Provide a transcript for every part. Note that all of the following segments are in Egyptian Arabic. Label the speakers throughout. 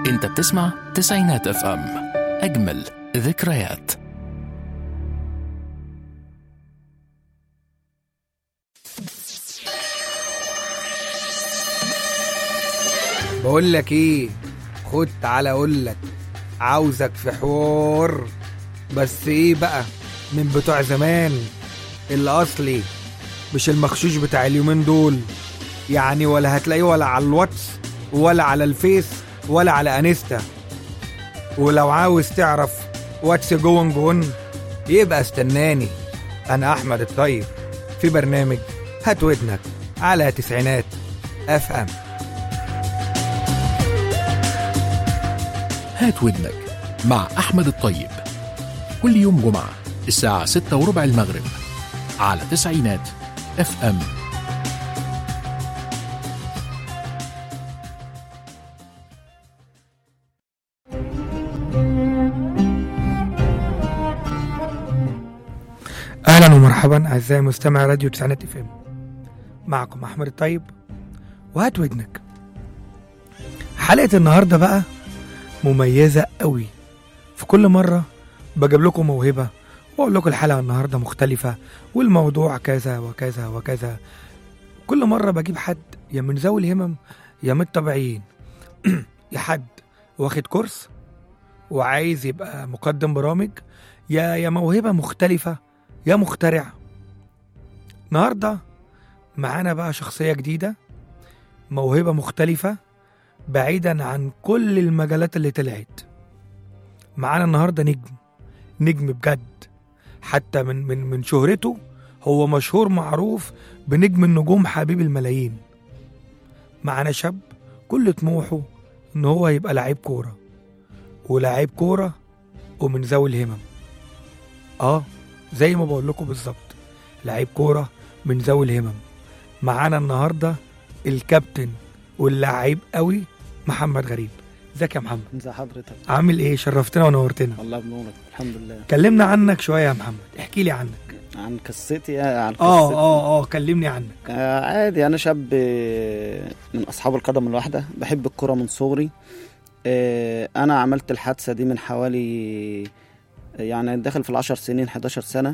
Speaker 1: انت بتسمع تسعينات اف ام اجمل ذكريات
Speaker 2: بقول لك ايه خد تعالى اقول لك عاوزك في حوار بس ايه بقى من بتوع زمان الاصلي مش المخشوش بتاع اليومين دول يعني ولا هتلاقيه ولا على الواتس ولا على الفيس ولا على انستا ولو عاوز تعرف واتس جوين جون يبقى استناني انا احمد الطيب في برنامج هات ودنك على تسعينات اف ام
Speaker 1: هات ودنك مع أحمد الطيب كل يوم جمعة الساعة ستة وربع المغرب على تسعينات اف ام
Speaker 2: اهلا ومرحبا اعزائي مستمعي راديو تسعينات اف ام معكم احمد الطيب وهات ودنك حلقه النهارده بقى مميزه قوي في كل مره بجيب لكم موهبه واقول لكم الحلقه النهارده مختلفه والموضوع كذا وكذا وكذا كل مره بجيب حد يا من ذوي الهمم يا من الطبيعيين يا حد واخد كورس وعايز يبقى مقدم برامج يا يا موهبه مختلفه يا مخترع النهارده معانا بقى شخصيه جديده موهبه مختلفه بعيدا عن كل المجالات اللي طلعت معانا النهارده نجم نجم بجد حتى من من من شهرته هو مشهور معروف بنجم النجوم حبيب الملايين معانا شاب كل طموحه ان هو يبقى لعيب كوره ولاعيب كوره ومن ذوي الهمم اه زي ما بقول لكم بالظبط لعيب كوره من ذوي الهمم معانا النهارده الكابتن واللعيب قوي محمد غريب ازيك يا محمد
Speaker 3: ازي حضرتك
Speaker 2: عامل ايه شرفتنا ونورتنا
Speaker 3: الله بنورك الحمد لله
Speaker 2: كلمنا عنك شويه يا محمد احكي لي عنك
Speaker 3: عن قصتي آه، عن قصتي
Speaker 2: اه اه اه كلمني عنك
Speaker 3: آه عادي انا شاب آه، من اصحاب القدم الواحده بحب الكره من صغري آه انا عملت الحادثه دي من حوالي يعني داخل في العشر سنين 11 سنه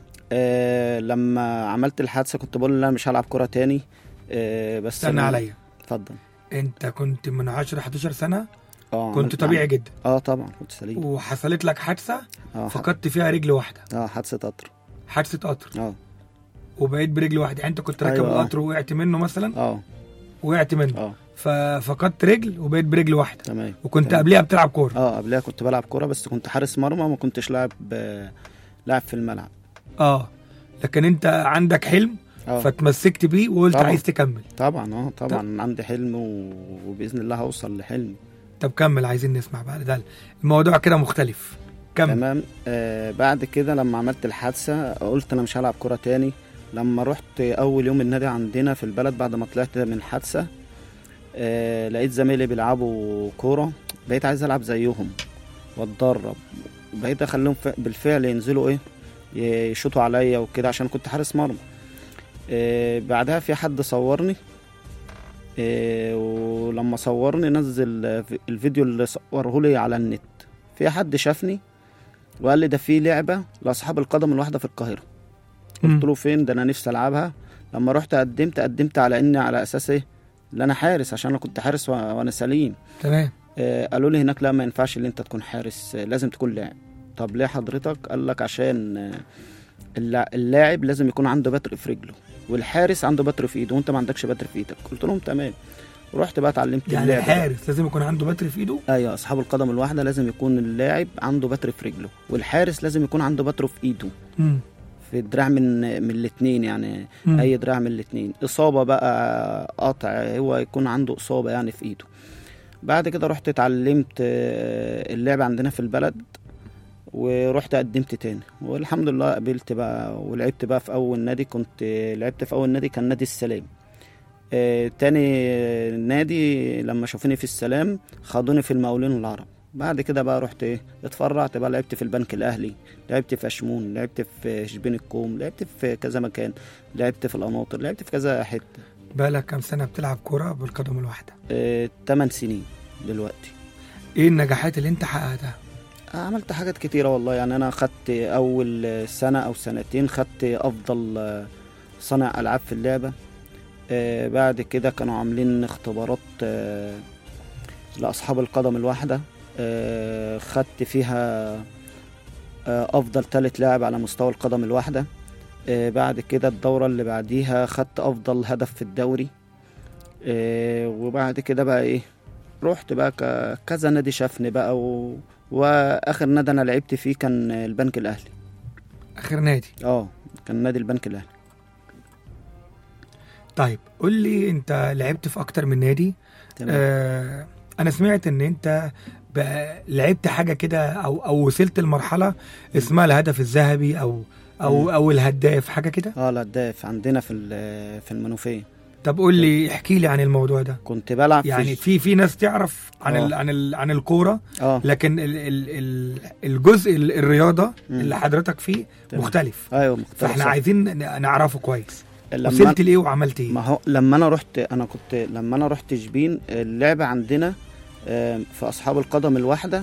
Speaker 3: آه لما عملت الحادثه كنت بقول لا مش هلعب كره تاني آه بس
Speaker 2: استنى عليا
Speaker 3: اتفضل
Speaker 2: انت كنت من 10 11 سنه
Speaker 3: اه
Speaker 2: كنت
Speaker 3: عملت-
Speaker 2: طبيعي جدا
Speaker 3: اه طبعا كنت سليم
Speaker 2: وحصلت لك حادثه
Speaker 3: اه ح-
Speaker 2: فقدت فيها رجل واحده
Speaker 3: اه حادثه قطر
Speaker 2: حادثه قطر
Speaker 3: اه
Speaker 2: وبقيت برجل واحده يعني انت كنت راكب
Speaker 3: أيوة، آه.
Speaker 2: القطر وقعت منه مثلا
Speaker 3: اه
Speaker 2: وقعت منه
Speaker 3: اه
Speaker 2: ففقدت رجل وبقيت برجل واحده
Speaker 3: تمام
Speaker 2: وكنت
Speaker 3: تمام.
Speaker 2: قبليها بتلعب كوره
Speaker 3: اه قبلها كنت بلعب كوره بس كنت حارس مرمى ما كنتش لاعب آه، لاعب في الملعب
Speaker 2: اه لكن انت عندك حلم
Speaker 3: اه
Speaker 2: فتمسكت بيه وقلت
Speaker 3: طبعا.
Speaker 2: عايز تكمل
Speaker 3: طبعا اه طبعا عندي حلم و... وباذن الله هوصل لحلمي
Speaker 2: طب كمل عايزين نسمع بقى ده الموضوع كده مختلف كمل
Speaker 3: تمام آه بعد كده لما عملت الحادثه قلت انا مش هلعب كوره تاني لما رحت اول يوم النادي عندنا في البلد بعد ما طلعت من الحادثه آه لقيت زمايلي بيلعبوا كوره بقيت عايز العب زيهم واتدرب بقيت اخليهم ف- بالفعل ينزلوا ايه يشوطوا عليا وكده عشان كنت حارس مرمى آه بعدها في حد صورني آه ولما صورني نزل آه، الفيديو اللي صوره لي على النت في حد شافني وقال لي ده في لعبه لاصحاب القدم الواحده في القاهره قلت له فين ده انا نفسي العبها لما رحت قدمت قدمت على اني على اساس ايه اللي انا حارس عشان انا كنت حارس و- وانا سليم
Speaker 2: تمام
Speaker 3: آه قالوا لي هناك لا ما ينفعش ان انت تكون حارس آه لازم تكون لاعب طب ليه حضرتك قال لك عشان آه اللا- اللاعب لازم يكون عنده بتر في رجله والحارس عنده بتر في ايده وانت ما عندكش بتر في ايدك قلت لهم تمام رحت بقى اتعلمت
Speaker 2: يعني
Speaker 3: اللعب بقى.
Speaker 2: الحارس لازم يكون عنده بتر في ايده
Speaker 3: ايوه اصحاب القدم الواحده لازم يكون اللاعب عنده بتر في رجله والحارس لازم يكون عنده بتر في ايده
Speaker 2: مم.
Speaker 3: في الدراع من من الاثنين يعني
Speaker 2: مم.
Speaker 3: اي دراع من الاثنين اصابه بقى قطع هو يكون عنده اصابه يعني في ايده بعد كده رحت اتعلمت آه، اللعب عندنا في البلد ورحت قدمت تاني والحمد لله قبلت بقى ولعبت بقى في اول نادي كنت لعبت في اول نادي كان نادي السلام آه، تاني نادي لما شافوني في السلام خدوني في المقاولين العرب بعد كده بقى رحت ايه اتفرعت بقى لعبت في البنك الاهلي لعبت في اشمون لعبت في شبين الكوم لعبت في كذا مكان لعبت في القناطر لعبت في كذا حته
Speaker 2: بقالك كام سنه بتلعب كوره بالقدم الواحده
Speaker 3: آه، 8 سنين دلوقتي
Speaker 2: ايه النجاحات اللي انت حققتها
Speaker 3: عملت حاجات كتيرة والله يعني أنا خدت أول سنة أو سنتين خدت أفضل صانع ألعاب في اللعبة آه، بعد كده كانوا عاملين اختبارات آه، لأصحاب القدم الواحدة آه، خدت فيها آه، أفضل تالت لاعب على مستوى القدم الواحدة آه، بعد كده الدورة اللي بعديها خدت أفضل هدف في الدوري آه، وبعد كده بقى إيه رحت بقى ك- كذا نادي شافني بقى و... واخر نادي انا لعبت فيه كان البنك الاهلي
Speaker 2: اخر نادي
Speaker 3: اه كان نادي البنك الاهلي
Speaker 2: طيب قول لي انت لعبت في اكتر من نادي
Speaker 3: تمام
Speaker 2: آه انا سمعت ان انت بقى لعبت حاجه كده او او وصلت لمرحله اسمها الهدف الذهبي او او
Speaker 3: مم.
Speaker 2: او الهداف حاجه كده
Speaker 3: اه الهداف عندنا في ال- في المنوفيه
Speaker 2: طب قول لي احكي لي عن الموضوع ده
Speaker 3: كنت بلعب
Speaker 2: يعني
Speaker 3: في
Speaker 2: في في ناس تعرف عن
Speaker 3: آه.
Speaker 2: ال عن ال عن الكوره
Speaker 3: اه
Speaker 2: لكن ال ال ال الجزء ال- الرياضه
Speaker 3: مم.
Speaker 2: اللي حضرتك فيه
Speaker 3: تمام.
Speaker 2: مختلف
Speaker 3: ايوه مختلف
Speaker 2: فاحنا
Speaker 3: صح.
Speaker 2: عايزين ن- نعرفه كويس
Speaker 3: لما
Speaker 2: وصلت لايه وعملت ايه
Speaker 3: ما هو لما انا رحت انا كنت لما انا رحت شبين اللعبه عندنا آه، في اصحاب القدم الواحده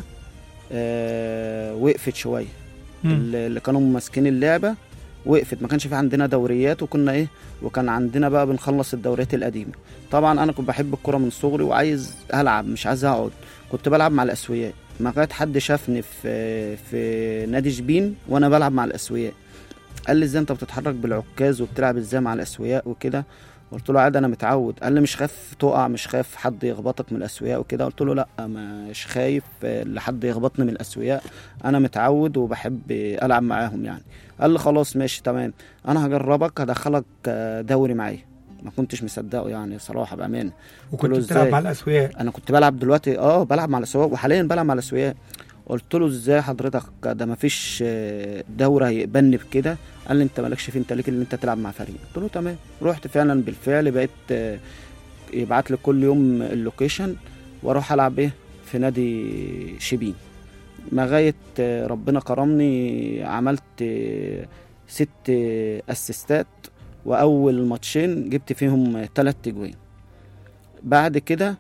Speaker 3: آه، وقفت شويه
Speaker 2: مم.
Speaker 3: اللي اللي كانوا ماسكين اللعبه وقفت ما كانش في عندنا دوريات وكنا ايه وكان عندنا بقى بنخلص الدوريات القديمه طبعا انا كنت بحب الكوره من صغري وعايز العب مش عايز اقعد كنت بلعب مع الاسوياء ما كانت حد شافني في في نادي شبين وانا بلعب مع الاسوياء قال لي ازاي انت بتتحرك بالعكاز وبتلعب ازاي مع الاسوياء وكده قلت له عادي انا متعود قال لي مش خايف تقع مش خايف حد يخبطك من الاسوياء وكده قلت له لا مش خايف آه، لحد يخبطني من الاسوياء انا متعود وبحب العب معاهم يعني قال لي خلاص ماشي تمام انا هجربك هدخلك آه، دوري معايا ما كنتش مصدقه يعني صراحه بامانه
Speaker 2: وكنت
Speaker 3: له
Speaker 2: بتلعب
Speaker 3: إزاي؟
Speaker 2: مع الاسوياء
Speaker 3: انا كنت بلعب دلوقتي اه بلعب مع الاسواق وحاليا بلعب مع الاسواق قلت له ازاي حضرتك ده مفيش آه، دوره هيقبلني بكده قال لي انت مالكش فيه انت ليك ان انت تلعب مع فريق قلت له تمام رحت فعلا بالفعل بقيت آه، يبعت لي كل يوم اللوكيشن واروح العب ايه في نادي شبين لغايه آه، ربنا كرمني عملت آه، ست آه، اسيستات واول ماتشين جبت فيهم ثلاث اجوان بعد كده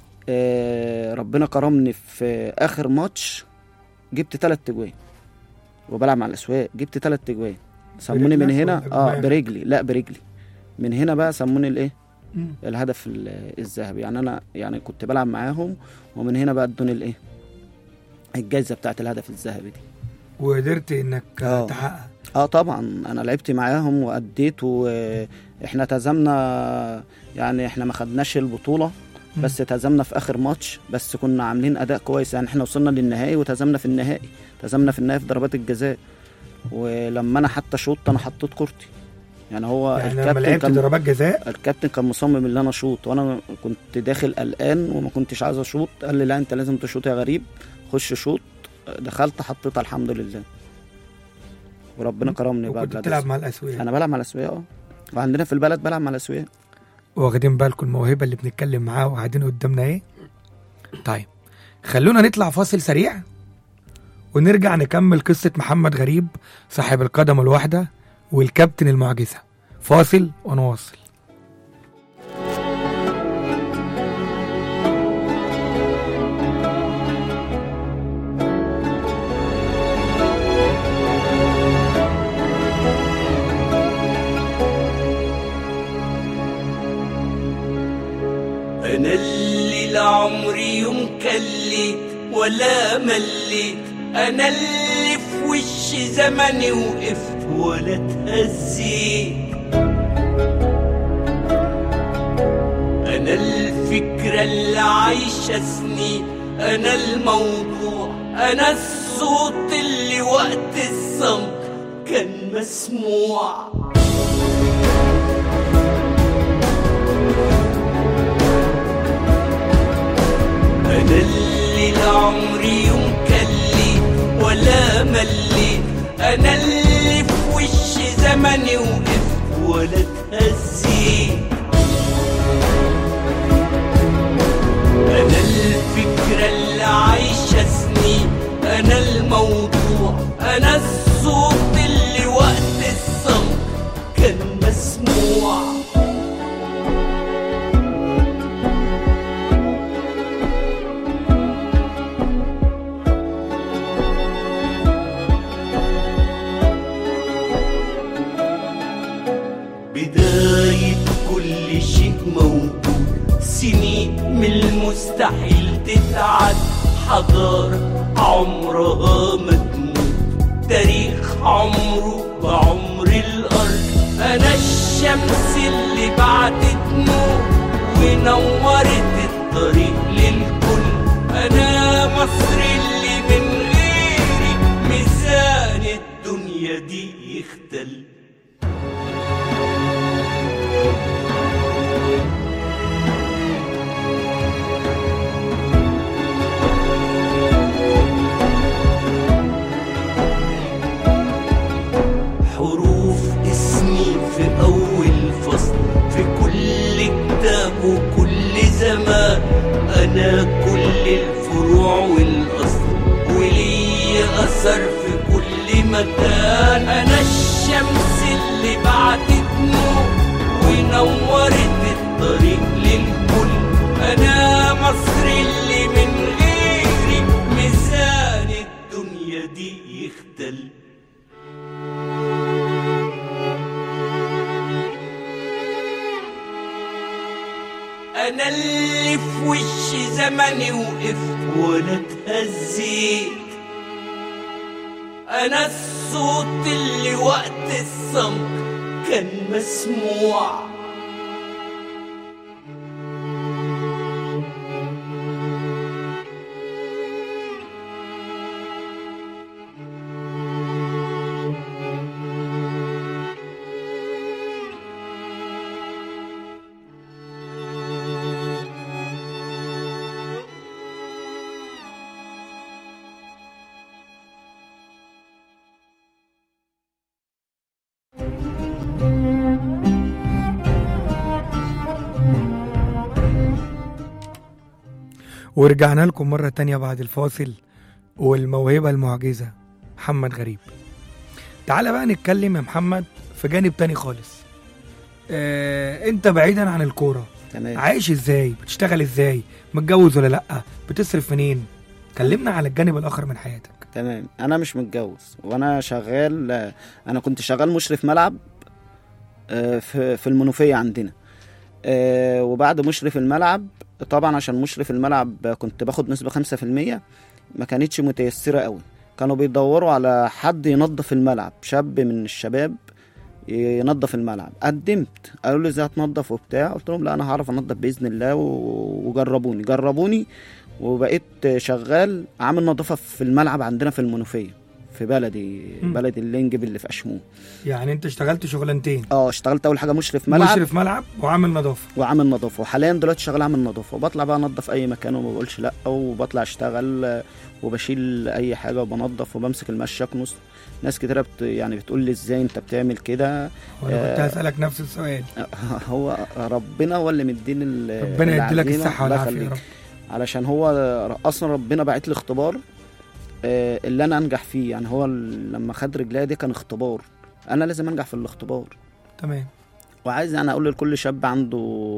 Speaker 3: آه، ربنا كرمني في اخر ماتش جبت ثلاث اجوان وبلعب مع الاسواق جبت ثلاث اجوان سموني من
Speaker 2: برجلك
Speaker 3: هنا
Speaker 2: ولا
Speaker 3: اه
Speaker 2: بدماغك؟
Speaker 3: برجلي لا برجلي من هنا بقى سموني الايه
Speaker 2: مم.
Speaker 3: الهدف ال- الذهبي يعني انا يعني كنت بلعب معاهم ومن هنا بقى ادوني الايه الجايزه بتاعت الهدف الذهبي دي
Speaker 2: وقدرت انك
Speaker 3: آه.
Speaker 2: تحقق
Speaker 3: اه طبعا انا لعبت معاهم واديت واحنا تزمنا يعني احنا ما خدناش البطوله
Speaker 2: مم.
Speaker 3: بس تزمنا في اخر ماتش بس كنا عاملين اداء كويس يعني احنا وصلنا للنهائي وتزمنا في النهائي تزمنا في النهائي في ضربات الجزاء ولما انا حتى شوط انا حطيت كورتي يعني هو
Speaker 2: يعني لما
Speaker 3: الكابتن
Speaker 2: لعبت
Speaker 3: كان
Speaker 2: ضربات جزاء
Speaker 3: الكابتن كان مصمم ان انا اشوط وانا كنت داخل قلقان وما كنتش عايز اشوط قال لي لا انت لازم تشوط يا غريب خش شوط دخلت حطيتها الحمد لله وربنا كرمني بقى
Speaker 2: وكنت
Speaker 3: بلاد
Speaker 2: بتلعب
Speaker 3: الأسود.
Speaker 2: مع الاسوياء
Speaker 3: انا بلعب مع الاسوياء اه وعندنا في البلد بلعب مع الاسوياء
Speaker 2: واخدين بالكم الموهبه اللي بنتكلم معاها وقاعدين قدامنا ايه طيب خلونا نطلع فاصل سريع ونرجع نكمل قصة محمد غريب صاحب القدم الواحدة والكابتن المعجزة فاصل ونواصل
Speaker 4: أنا اللي لعمري يوم كليت ولا مليت أنا اللي في وش زمني وقفت ولا اتهزيت أنا الفكرة اللي عايشة سنين أنا الموضوع أنا الصوت اللي وقت الصمت كان مسموع أنا اللي لعمري يوم كليت ولا مليت أنا اللي في وش زمني وقفت ولا اتهزيت أنا الفكرة اللي عايشة سنين أنا الموضوع أنا الصوت اللي وقت الصمت موجود سنين من المستحيل تتعد حضارة عمرها ما تموت تاريخ عمره بعمر الأرض أنا الشمس اللي بعتت نور ونورت الطريق للكل أنا مصر اللي من غيري ميزان الدنيا دي يختل حروف اسمي في أول فصل في كل كتاب وكل زمان أنا كل الفروع والأصل ولي أثر في كل مكان أنا الشمس اللي بعتت نور ونورت الطريق للكل أنا مصر اللي من غيري ميزان الدنيا دي يختل انا اللي في وش زمني وقفت وانا اتهزيت انا الصوت اللي وقت الصمت كان مسموع
Speaker 2: ورجعنا لكم مرة تانية بعد الفاصل والموهبة المعجزة محمد غريب تعالى بقى نتكلم يا محمد في جانب تاني خالص آه، انت بعيدا عن الكورة
Speaker 3: تمام
Speaker 2: عايش ازاي بتشتغل ازاي متجوز ولا لا بتصرف منين كلمنا على الجانب الاخر من حياتك
Speaker 3: تمام انا مش متجوز وانا شغال آه، انا كنت شغال مشرف ملعب آه، في في المنوفيه عندنا آه، وبعد مشرف الملعب طبعا عشان مشرف الملعب كنت باخد نسبه 5% ما كانتش متيسره قوي كانوا بيدوروا على حد ينظف الملعب شاب من الشباب ينظف الملعب قدمت قالوا لي ازاي هتنظف وبتاع قلت لهم لا انا هعرف انظف باذن الله و- وجربوني جربوني وبقيت شغال عامل نظافه في الملعب عندنا في المنوفيه في بلدي
Speaker 2: مم.
Speaker 3: بلد اللينجب اللي في اشمون
Speaker 2: يعني انت اشتغلت شغلانتين
Speaker 3: اه اشتغلت اول حاجه مشرف ملعب
Speaker 2: مشرف ملعب وعامل نظافة
Speaker 3: وعامل نظافه وحاليا دلوقتي شغال عامل نظافه وبطلع بقى انضف اي مكان وما بقولش لا وبطلع اشتغل آه، وبشيل اي حاجه وبنضف وبمسك المشي اكنس ناس كتيره بت يعني بتقول لي ازاي انت بتعمل كده
Speaker 2: وانا كنت
Speaker 3: آه.
Speaker 2: هسألك نفس السؤال
Speaker 3: هو ربنا هو اللي مديني ال-
Speaker 2: ربنا يديلك
Speaker 3: العزيمة.
Speaker 2: الصحة
Speaker 3: الله
Speaker 2: والعافية يا
Speaker 3: يخليك.
Speaker 2: رب
Speaker 3: علشان هو اصلا ربنا باعت لي اختبار آه، اللي انا انجح فيه يعني هو ال- لما خد رجليا دي كان اختبار انا لازم انجح في الاختبار
Speaker 2: تمام
Speaker 3: وعايز يعني اقول لكل شاب عنده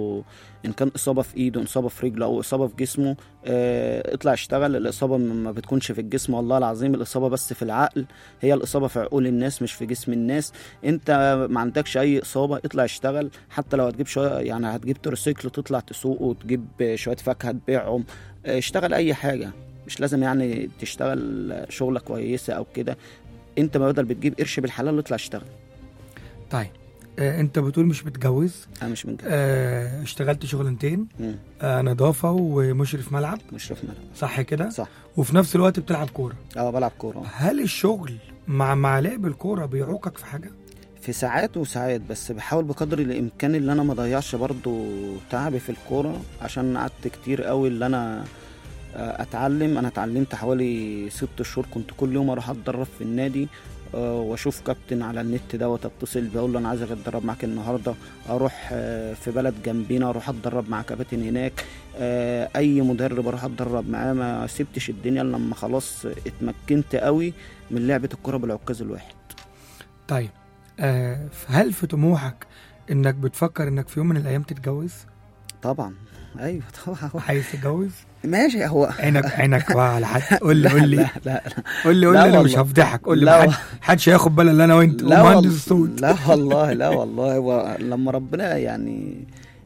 Speaker 3: ان كان اصابه في ايده اصابه في رجله او اصابه في جسمه آه، اطلع اشتغل الاصابه ما بتكونش في الجسم والله العظيم الاصابه بس في العقل هي الاصابه في عقول الناس مش في جسم الناس انت ما عندكش اي اصابه اطلع اشتغل حتى لو هتجيب شويه يعني هتجيب تروسيكل تطلع تسوقه وتجيب شويه فاكهه تبيعهم آه، اشتغل اي حاجه مش لازم يعني تشتغل شغله كويسه او كده انت ما بدل بتجيب قرش بالحلال اطلع اشتغل
Speaker 2: طيب آه انت بتقول مش متجوز
Speaker 3: انا مش من
Speaker 2: آه اشتغلت شغلانتين
Speaker 3: مم.
Speaker 2: آه نظافة ومشرف ملعب
Speaker 3: مشرف ملعب
Speaker 2: صح كده
Speaker 3: صح
Speaker 2: وفي نفس الوقت بتلعب كورة
Speaker 3: اه بلعب كوره
Speaker 2: هل الشغل مع مع لعب الكورة بيعوقك في حاجة
Speaker 3: في ساعات وساعات بس بحاول بقدر الامكان اللي انا ما اضيعش برضو تعبي في الكوره عشان قعدت كتير قوي اللي انا آه، اتعلم انا اتعلمت حوالي ست شهور كنت كل يوم اروح اتدرب في النادي آه، واشوف كابتن على النت دوت اتصل بقول له انا عايز اتدرب معاك النهارده اروح آه، في بلد جنبينا اروح اتدرب مع كباتن هناك آه، اي مدرب اروح اتدرب معاه ما سبتش الدنيا إلا لما خلاص اتمكنت قوي من لعبه الكره بالعكاز الواحد
Speaker 2: طيب آه هل في طموحك انك بتفكر انك في يوم من الايام تتجوز
Speaker 3: طبعا ايوه طبعا
Speaker 2: عايز تتجوز
Speaker 3: ماشي هو
Speaker 2: عينك عينك بقى على حد قول لي قول لي
Speaker 3: لا لا
Speaker 2: قول لي قول
Speaker 3: لا
Speaker 2: لي انا مش
Speaker 3: والله.
Speaker 2: هفضحك قول لي
Speaker 3: لا
Speaker 2: محد- محدش هياخد باله الا انا وانت
Speaker 3: لا
Speaker 2: ومهندس
Speaker 3: والله
Speaker 2: الصوت
Speaker 3: لا والله لا والله هو لما ربنا يعني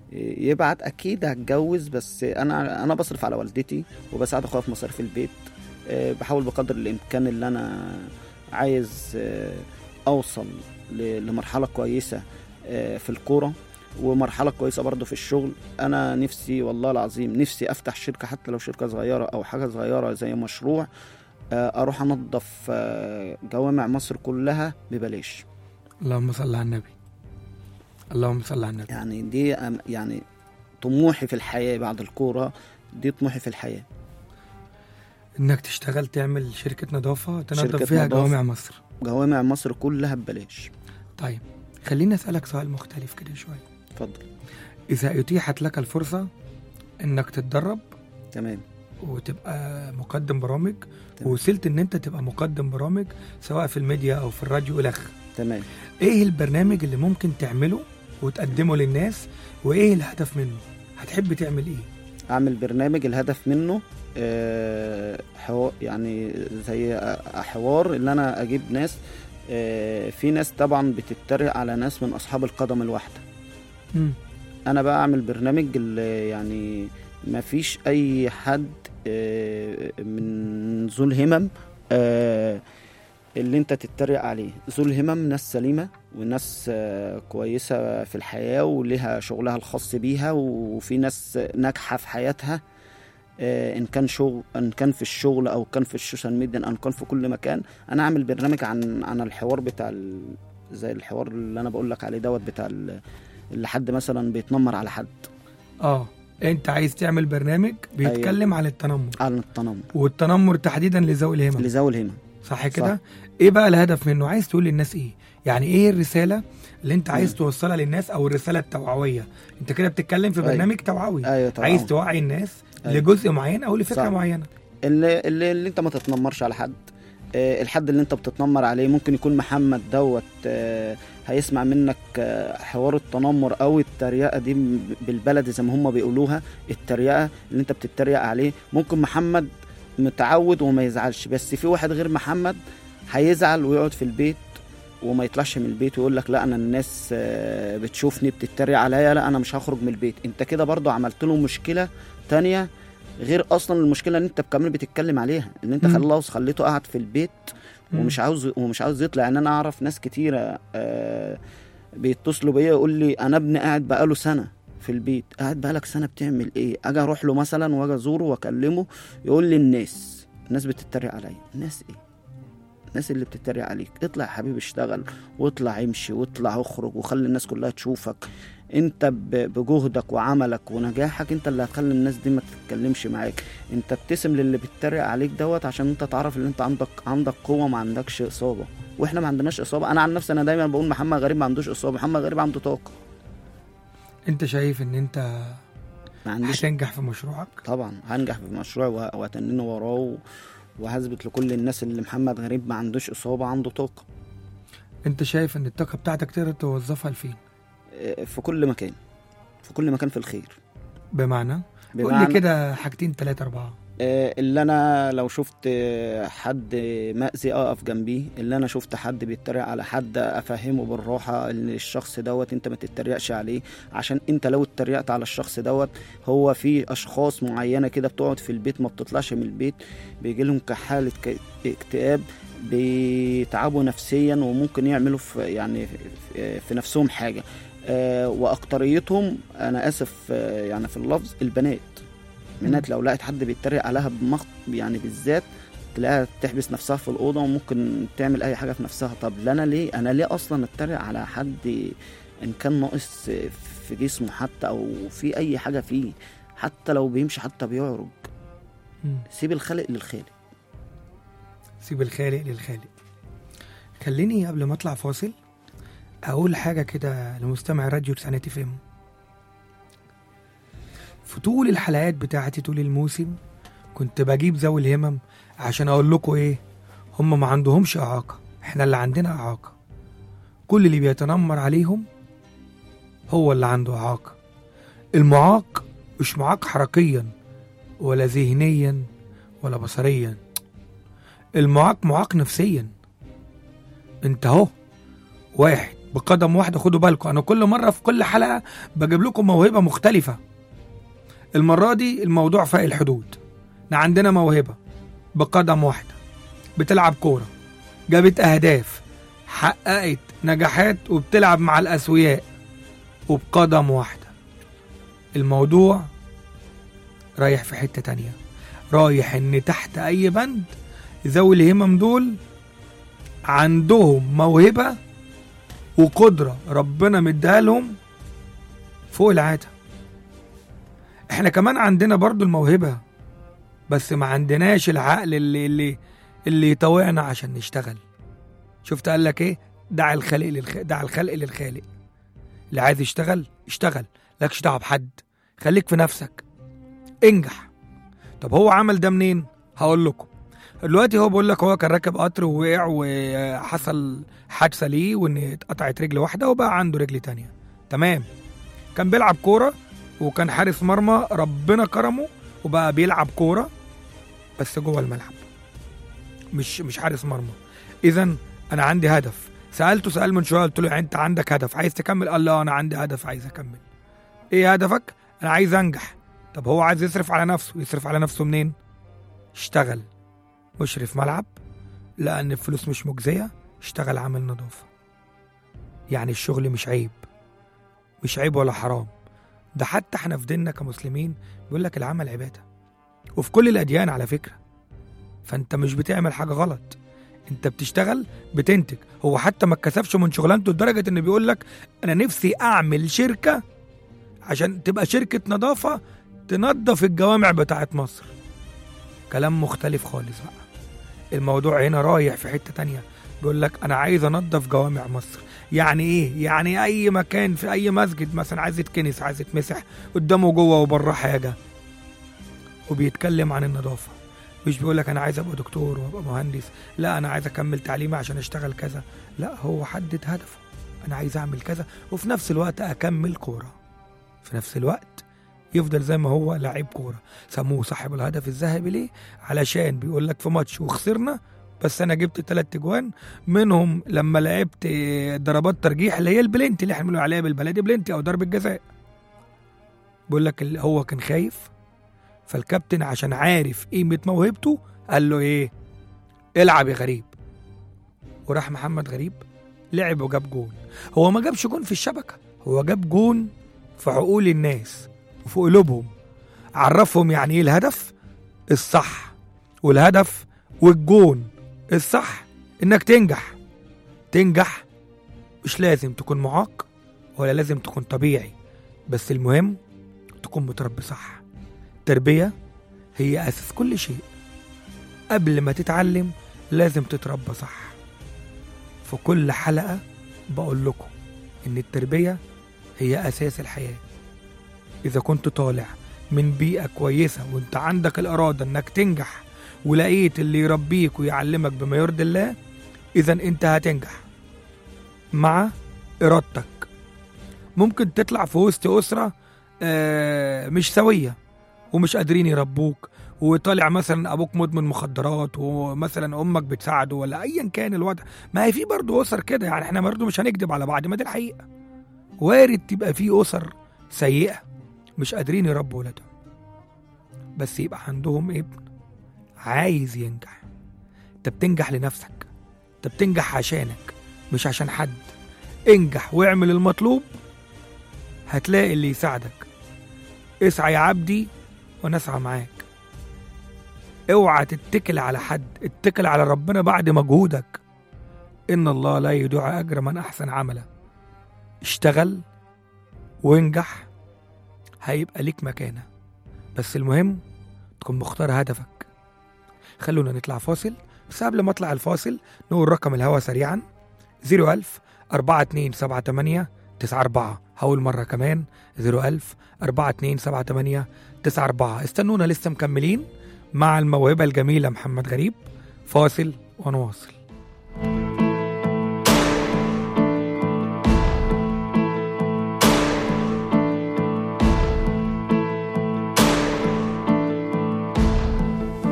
Speaker 3: يبعت اكيد هتجوز بس انا انا بصرف على والدتي وبساعد اخويا في مصاريف البيت آه، بحاول بقدر الامكان اللي انا عايز آه، اوصل ل- لمرحله كويسه آه، في الكوره ومرحله كويسه برضو في الشغل انا نفسي والله العظيم نفسي افتح شركه حتى لو شركه صغيره او حاجه صغيره زي مشروع آه، اروح انظف آه، جوامع مصر كلها ببلاش
Speaker 2: اللهم صل على النبي اللهم صل على النبي
Speaker 3: يعني دي أم- يعني طموحي في الحياه بعد الكوره دي طموحي في الحياه
Speaker 2: انك تشتغل تعمل شركه نظافه تنظف
Speaker 3: شركة
Speaker 2: فيها
Speaker 3: نظافة.
Speaker 2: جوامع مصر
Speaker 3: جوامع مصر كلها ببلاش
Speaker 2: طيب خليني اسالك سؤال مختلف كده شويه
Speaker 3: اتفضل
Speaker 2: اذا اتيحت لك الفرصه انك تتدرب
Speaker 3: تمام
Speaker 2: وتبقى مقدم برامج
Speaker 3: تمام.
Speaker 2: ووصلت ان انت تبقى مقدم برامج سواء في الميديا او في الراديو الخ
Speaker 3: تمام
Speaker 2: ايه البرنامج اللي ممكن تعمله وتقدمه للناس وايه الهدف منه هتحب تعمل ايه
Speaker 3: اعمل برنامج الهدف منه آه، حوار يعني زي حوار اللي انا اجيب ناس آه، في ناس طبعا بتتريق على ناس من اصحاب القدم الواحده
Speaker 2: مم.
Speaker 3: انا بقى اعمل برنامج اللي يعني ما فيش اي حد آه، من ذو الهمم آه، اللي انت تتريق عليه ذو الهمم ناس سليمة وناس آه، كويسة في الحياة ولها شغلها الخاص بيها وفي ناس ناجحة في حياتها آه، ان كان شغل ان كان في الشغل او كان في السوشيال ميديا ان كان في كل مكان انا اعمل برنامج عن عن الحوار بتاع ال... زي الحوار اللي انا بقول لك عليه دوت بتاع ال... اللي حد مثلا بيتنمر على حد
Speaker 2: اه انت عايز تعمل برنامج بيتكلم عن التنمر
Speaker 3: عن التنمر
Speaker 2: والتنمر تحديدا لذوي الهمم
Speaker 3: لذوي الهمم
Speaker 2: صح كده ايه بقى الهدف منه عايز تقول للناس ايه يعني ايه الرساله اللي انت عايز
Speaker 3: مم.
Speaker 2: توصلها للناس او الرساله التوعويه انت كده بتتكلم في
Speaker 3: أيوة.
Speaker 2: برنامج توعوي
Speaker 3: ايوه طبعا
Speaker 2: عايز توعي الناس
Speaker 3: أيوة.
Speaker 2: لجزء معين او لفكره
Speaker 3: صح.
Speaker 2: معينه
Speaker 3: اللي, اللي, اللي انت ما تتنمرش على حد آه، الحد اللي انت بتتنمر عليه ممكن يكون محمد دوت آه، هيسمع منك آه، حوار التنمر او التريقه دي م- بالبلدي زي ما هم بيقولوها التريقه اللي انت بتتريق عليه ممكن محمد متعود وما يزعلش بس في واحد غير محمد هيزعل ويقعد في البيت وما يطلعش من البيت ويقول لك لا انا الناس آه، بتشوفني بتتريق عليا لا انا مش هخرج من البيت انت كده برضو عملت له مشكله تانية غير اصلا المشكله اللي انت كمان بتتكلم عليها ان انت
Speaker 2: مم.
Speaker 3: خلاص خليته قاعد في البيت
Speaker 2: مم.
Speaker 3: ومش عاوز ومش عاوز يطلع يعني انا اعرف ناس كتيره آه، بيتصلوا بيا يقول لي انا ابني قاعد بقاله سنه في البيت قاعد بقالك سنه بتعمل ايه اجي اروح له مثلا واجي ازوره واكلمه يقول لي الناس الناس بتتريق عليا الناس ايه الناس اللي بتتريق عليك اطلع يا حبيبي اشتغل واطلع امشي واطلع اخرج وخلي الناس كلها تشوفك انت ب- بجهدك وعملك ونجاحك انت اللي هتخلي الناس دي ما تتكلمش معاك انت ابتسم للي بيتريق عليك دوت عشان انت تعرف ان انت عندك عندك قوه ما عندكش اصابه واحنا ما عندناش اصابه انا عن نفسي انا دايما بقول محمد غريب ما عندوش اصابه محمد غريب عنده طاقه
Speaker 2: انت شايف ان انت
Speaker 3: ما عنديش
Speaker 2: هتنجح في مشروعك
Speaker 3: طبعا هنجح في المشروع وه- وهتنين وراه و- وهثبت لكل الناس اللي محمد غريب ما عندوش اصابه عنده طاقه
Speaker 2: انت شايف ان الطاقه بتاعتك تقدر توظفها لفين
Speaker 3: اه، في كل مكان في كل مكان في الخير
Speaker 2: بمعنى قول
Speaker 3: بمعنى
Speaker 2: لي كده حاجتين ثلاثه اربعه
Speaker 3: آه، اللي انا لو شفت آه، حد مأذي اقف جنبيه اللي انا شفت حد بيتريق على حد افهمه بالراحه ان الشخص دوت انت ما تتريقش عليه عشان انت لو اتريقت على الشخص دوت هو في اشخاص معينه كده بتقعد في البيت ما بتطلعش من البيت بيجي لهم كحاله ك- اكتئاب بيتعبوا نفسيا وممكن يعملوا في يعني في- في نفسهم حاجه آه، واكتريتهم انا اسف آه، يعني في اللفظ البنات منات لو لقت حد بيتريق عليها بمخ يعني بالذات تلاقيها تحبس نفسها في الأوضة وممكن تعمل أي حاجة في نفسها طب لا أنا ليه أنا ليه أصلا أتريق على حد إن كان ناقص في جسمه حتى أو في أي حاجة فيه حتى لو بيمشي حتى بيعرج
Speaker 2: مم.
Speaker 3: سيب الخالق للخالق
Speaker 2: سيب الخالق للخالق خليني قبل ما اطلع فاصل اقول حاجه كده لمستمع راديو تسعينات اف ام في طول الحلقات بتاعتي طول الموسم كنت بجيب ذوي الهمم عشان اقول لكم ايه هم ما عندهمش اعاقه احنا اللي عندنا اعاقه كل اللي بيتنمر عليهم هو اللي عنده اعاقه المعاق مش معاق حركيا ولا ذهنيا ولا بصريا المعاق معاق نفسيا انت اهو واحد بقدم واحده خدوا بالكم انا كل مره في كل حلقه بجيب لكم موهبه مختلفه المره دي الموضوع فاق الحدود احنا عندنا موهبه بقدم واحده بتلعب كوره جابت اهداف حققت نجاحات وبتلعب مع الاسوياء وبقدم واحده الموضوع رايح في حته تانية رايح ان تحت اي بند ذوي الهمم دول عندهم موهبه وقدره ربنا مديها لهم فوق العاده احنا كمان عندنا برضو الموهبه بس ما عندناش العقل اللي اللي اللي يطوعنا عشان نشتغل شفت قال لك ايه دع الخلق للخ... دع الخلق للخالق اللي عايز يشتغل اشتغل لكش دعوه بحد خليك في نفسك انجح طب هو عمل ده منين هقول لكم دلوقتي هو بيقول لك هو كان راكب قطر ووقع وحصل حادثه ليه وان اتقطعت رجل واحده وبقى عنده رجل تانية تمام كان بيلعب كوره وكان حارس مرمى ربنا كرمه وبقى بيلعب كوره بس جوه الملعب مش مش حارس مرمى اذا انا عندي هدف سالته سال من شويه قلت له يعني انت عندك هدف عايز تكمل قال لا انا عندي هدف عايز اكمل ايه هدفك انا عايز انجح طب هو عايز يصرف على نفسه يصرف على نفسه منين اشتغل مشرف ملعب لان الفلوس مش مجزيه اشتغل عامل نظافه يعني الشغل مش عيب مش عيب ولا حرام ده حتى احنا في ديننا كمسلمين بيقول لك العمل عباده وفي كل الاديان على فكره فانت مش بتعمل حاجه غلط انت بتشتغل بتنتج هو حتى ما اتكسفش من شغلانته لدرجه انه بيقول لك انا نفسي اعمل شركه عشان تبقى شركه نظافه تنظف الجوامع بتاعت مصر كلام مختلف خالص بقى الموضوع هنا رايح في حته تانية بيقول لك انا عايز انظف جوامع مصر يعني ايه يعني اي مكان في اي مسجد مثلا عايز يتكنس عايز يتمسح قدامه جوه وبره حاجه وبيتكلم عن النظافه مش بيقول لك انا عايز ابقى دكتور وابقى مهندس لا انا عايز اكمل تعليمي عشان اشتغل كذا لا هو حدد هدفه انا عايز اعمل كذا وفي نفس الوقت اكمل كوره في نفس الوقت يفضل زي ما هو لعيب كوره سموه صاحب الهدف الذهبي ليه علشان بيقول لك في ماتش وخسرنا بس انا جبت ثلاث اجوان منهم لما لعبت ضربات ترجيح اللي هي البلنتي اللي احنا بنقول عليها بالبلدي بلنتي او ضربه جزاء بيقول لك ال- هو كان خايف فالكابتن عشان عارف قيمه موهبته قال له ايه العب يا غريب وراح محمد غريب لعب وجاب جون هو ما جابش جون في الشبكه هو جاب جون في عقول الناس وفي قلوبهم عرفهم يعني ايه الهدف الصح والهدف والجون الصح انك تنجح تنجح مش لازم تكون معاق ولا لازم تكون طبيعي بس المهم تكون متربي صح التربية هي أساس كل شيء قبل ما تتعلم لازم تتربى صح في كل حلقة بقول لكم إن التربية هي أساس الحياة إذا كنت طالع من بيئة كويسة وانت عندك الإرادة إنك تنجح ولقيت اللي يربيك ويعلمك بما يرضي الله إذا أنت هتنجح مع إرادتك ممكن تطلع في وسط أسرة آه، مش سوية ومش قادرين يربوك وطالع مثلا ابوك مدمن مخدرات ومثلا امك بتساعده ولا ايا كان الوضع ما هي في برضه اسر كده يعني احنا برضه مش هنكذب على بعض ما دي الحقيقه وارد تبقى في اسر سيئه مش قادرين يربوا ولادهم بس يبقى عندهم ابن عايز ينجح انت بتنجح لنفسك انت بتنجح عشانك مش عشان حد انجح واعمل المطلوب هتلاقي اللي يساعدك اسعى يا عبدي وانا اسعى معاك اوعى تتكل على حد اتكل على ربنا بعد مجهودك ان الله لا يضيع اجر من احسن عملا اشتغل وانجح هيبقى ليك مكانه بس المهم تكون مختار هدفك خلونا نطلع فاصل بس قبل ما اطلع الفاصل نقول رقم الهوا سريعا 01000 4278 94 هقول مرة كمان 01000 4278 94 استنونا لسه مكملين مع الموهبة الجميلة محمد غريب فاصل ونواصل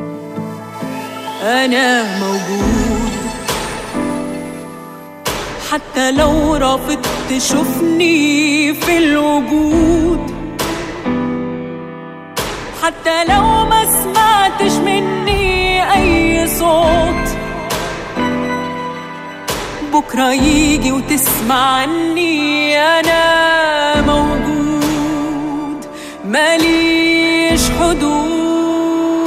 Speaker 4: أنا موجود
Speaker 5: حتى لو رافضت تشوفني في الوجود حتى لو ما سمعتش مني أي صوت بكرة يجي وتسمع عني أنا موجود ماليش حدود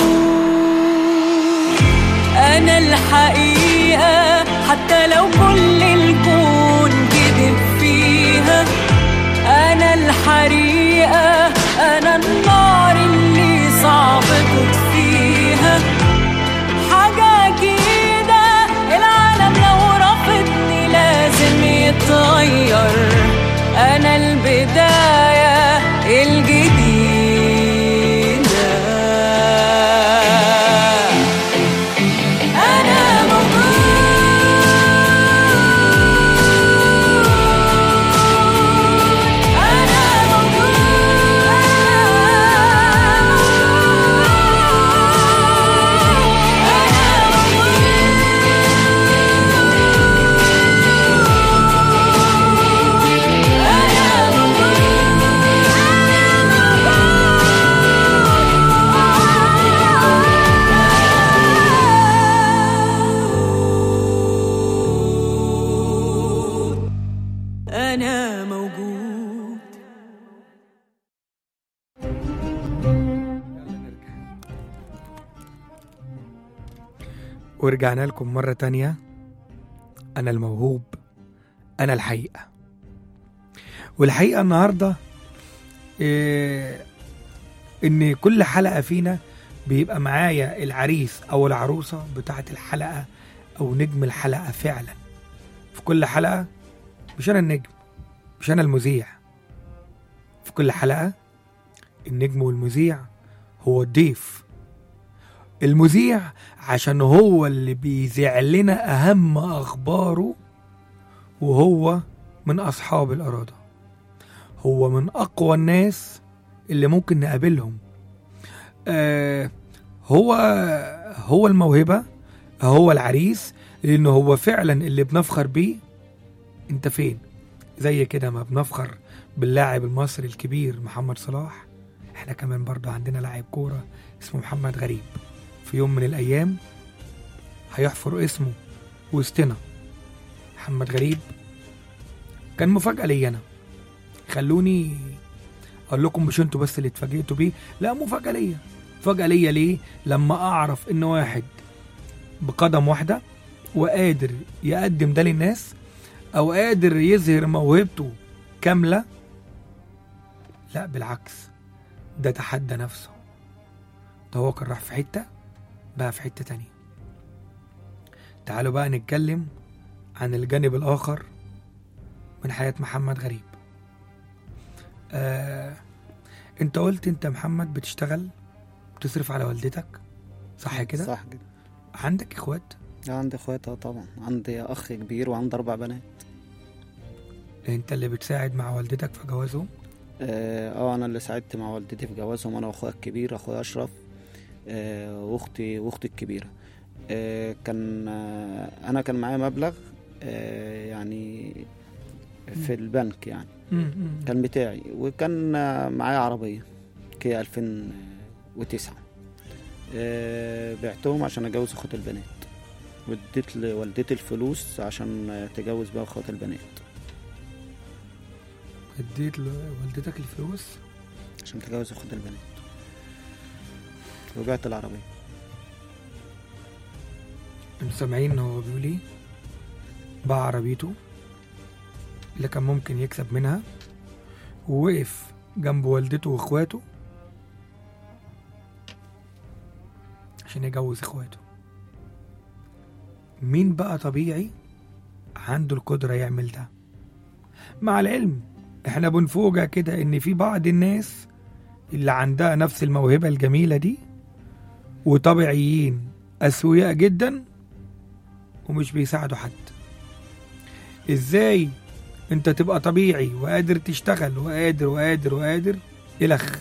Speaker 5: أنا الحقيقة حتى لو كل الكون كذب فيها أنا الحريقة أنا النار اللي صعب تطفيها حاجة كده العالم لو رفضني لازم يتغير أنا البداية الجديدة أنا موجود أنا أنا موجود
Speaker 2: ورجعنا لكم مرة تانية أنا الموهوب أنا الحقيقة والحقيقة النهاردة إيه إن كل حلقة فينا بيبقى معايا العريس أو العروسة بتاعة الحلقة أو نجم الحلقة فعلا في كل حلقة مش أنا النجم مش أنا المذيع في كل حلقة النجم والمذيع هو الضيف المذيع عشان هو اللي بيذيع لنا أهم أخباره وهو من أصحاب الإرادة هو من أقوى الناس اللي ممكن نقابلهم آه هو هو الموهبة هو العريس لأنه هو فعلا اللي بنفخر بيه أنت فين زي كده ما بنفخر باللاعب المصري الكبير محمد صلاح احنا كمان برضه عندنا لاعب كورة اسمه محمد غريب في يوم من الأيام هيحفر اسمه وسطنا محمد غريب كان مفاجأة لي أنا خلوني أقول لكم مش انتوا بس اللي اتفاجئتوا بيه لا مفاجأة ليا مفاجأة ليا ليه لما أعرف إن واحد بقدم واحدة وقادر يقدم ده للناس أو قادر يظهر موهبته كاملة لا بالعكس ده تحدى نفسه ده هو كان راح في حتة بقى في حتة تانية تعالوا بقى نتكلم عن الجانب الآخر من حياة محمد غريب آه، انت قلت انت محمد بتشتغل بتصرف على والدتك صح كده
Speaker 3: صح كده
Speaker 2: عندك اخوات
Speaker 3: عندي اخوات آه طبعا عندي اخ كبير وعندي اربع بنات
Speaker 2: انت اللي بتساعد مع والدتك في جوازهم
Speaker 3: اه آه، انا اللي ساعدت مع والدتي في جوازهم انا واخويا الكبير اخويا اشرف آه واختي واختي الكبيره آه كان آه انا كان معايا مبلغ آه يعني في البنك يعني كان بتاعي وكان آه، معايا عربيه كيا 2009 آه بعتهم عشان اجوز اخوات البنات واديت لوالدتي الفلوس عشان آه، تجوز بقى اخوات البنات
Speaker 2: اديت لوالدتك الفلوس
Speaker 3: عشان تجوز اخوات البنات وبعت العربيه
Speaker 2: انتوا سامعين هو بيقول ايه باع عربيته اللي كان ممكن يكسب منها ووقف جنب والدته واخواته عشان يجوز اخواته مين بقى طبيعي عنده القدرة يعمل ده مع العلم احنا بنفوجئ كده ان في بعض الناس اللي عندها نفس الموهبة الجميلة دي وطبيعيين أسوياء جدا ومش بيساعدوا حد ازاي انت تبقى طبيعي وقادر تشتغل وقادر وقادر وقادر الخ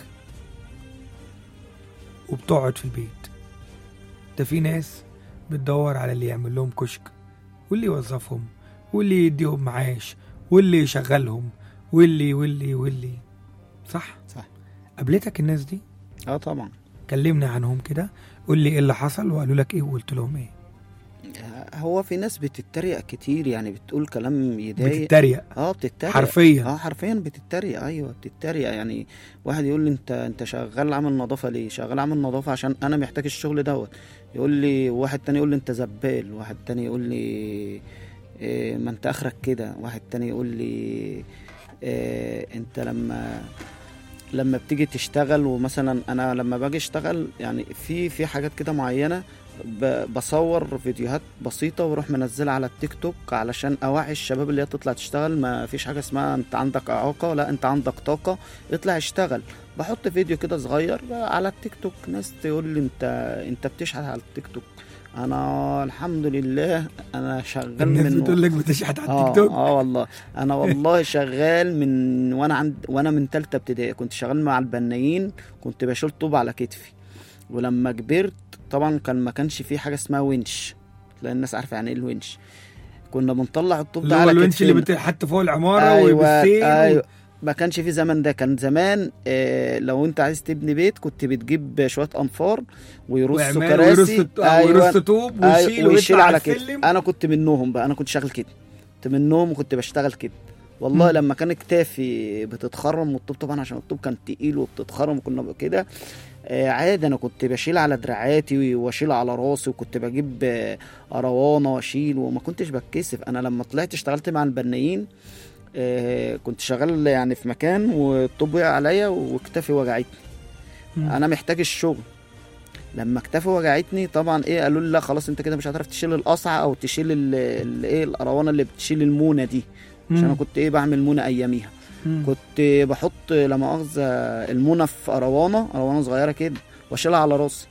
Speaker 2: وبتقعد في البيت ده في ناس بتدور على اللي يعمل لهم كشك واللي يوظفهم واللي يديهم معاش واللي يشغلهم واللي واللي واللي صح
Speaker 3: صح
Speaker 2: قابلتك الناس دي
Speaker 3: اه طبعا
Speaker 2: كلمني عنهم كده قول لي ايه اللي حصل وقالوا لك ايه وقلت لهم ايه
Speaker 3: هو في ناس بتتريق كتير يعني بتقول كلام يضايق
Speaker 2: بتتريق
Speaker 3: اه بتتريق
Speaker 2: حرفيا
Speaker 3: اه حرفيا بتتريق ايوه بتتريق يعني واحد يقول لي انت انت شغال عامل نظافه ليه شغال عامل نظافه عشان انا محتاج الشغل دوت يقول لي واحد تاني يقول لي انت زبال واحد تاني يقول لي إيه ما انت اخرك كده واحد تاني يقول لي إيه انت لما لما بتيجي تشتغل ومثلا انا لما باجي اشتغل يعني في في حاجات كده معينه ب- بصور فيديوهات بسيطه واروح منزلها على التيك توك علشان اوعي الشباب اللي هي تطلع تشتغل ما فيش حاجه اسمها انت عندك اعاقه لا انت عندك طاقه اطلع اشتغل بحط فيديو كده صغير على التيك توك ناس تقول لي انت انت بتشحت على التيك توك انا الحمد لله انا شغال
Speaker 2: الناس
Speaker 3: من
Speaker 2: بتقول لك بتشحت على
Speaker 3: اه
Speaker 2: التيك توك
Speaker 3: اه والله انا والله شغال من وانا عند وانا من تالتة ابتدائي كنت شغال مع البنايين كنت بشيل طوب على كتفي ولما كبرت طبعا كان ما كانش في حاجه اسمها ونش تلاقي الناس عارفه يعني ايه الونش كنا بنطلع الطوب
Speaker 2: اللي
Speaker 3: ده
Speaker 2: هو
Speaker 3: على
Speaker 2: الونش اللي
Speaker 3: كتفنا.
Speaker 2: بتحط فوق العماره
Speaker 3: ايوه
Speaker 2: وبالسيل
Speaker 3: ايوه ما كانش في زمن ده كان زمان آه لو انت عايز تبني بيت كنت بتجيب شويه انفار ويرصوا
Speaker 2: ويعمل-
Speaker 3: كراسي
Speaker 2: ويرص ويرص طوب ويشيل
Speaker 3: أيوة ويشيل
Speaker 2: ويطلع
Speaker 3: على
Speaker 2: السلم
Speaker 3: كده انا كنت منهم بقى انا كنت شغال كده كنت منهم وكنت بشتغل كده والله
Speaker 2: مم.
Speaker 3: لما كان كتافي بتتخرم والطوب طبعا عشان الطوب كان تقيل وبتتخرم وكنا بقى كده آه عادي انا كنت بشيل على دراعاتي واشيل على راسي وكنت بجيب آه، اروانه واشيل وما كنتش بتكسف انا لما طلعت اشتغلت مع البنايين آه كنت شغال يعني في مكان والطوب وقع عليا وكتافي وجعتني
Speaker 2: مم.
Speaker 3: انا محتاج الشغل لما كتافي وجعتني طبعا ايه قالوا لي لا خلاص انت كده مش هتعرف تشيل القصعه او تشيل ال- ال- ايه الاروانه اللي بتشيل المونه دي عشان انا
Speaker 2: مم.
Speaker 3: كنت ايه بعمل مونه اياميها
Speaker 2: مم.
Speaker 3: كنت بحط لما مؤاخذه المونه في اروانه اروانه صغيره كده واشيلها على راسي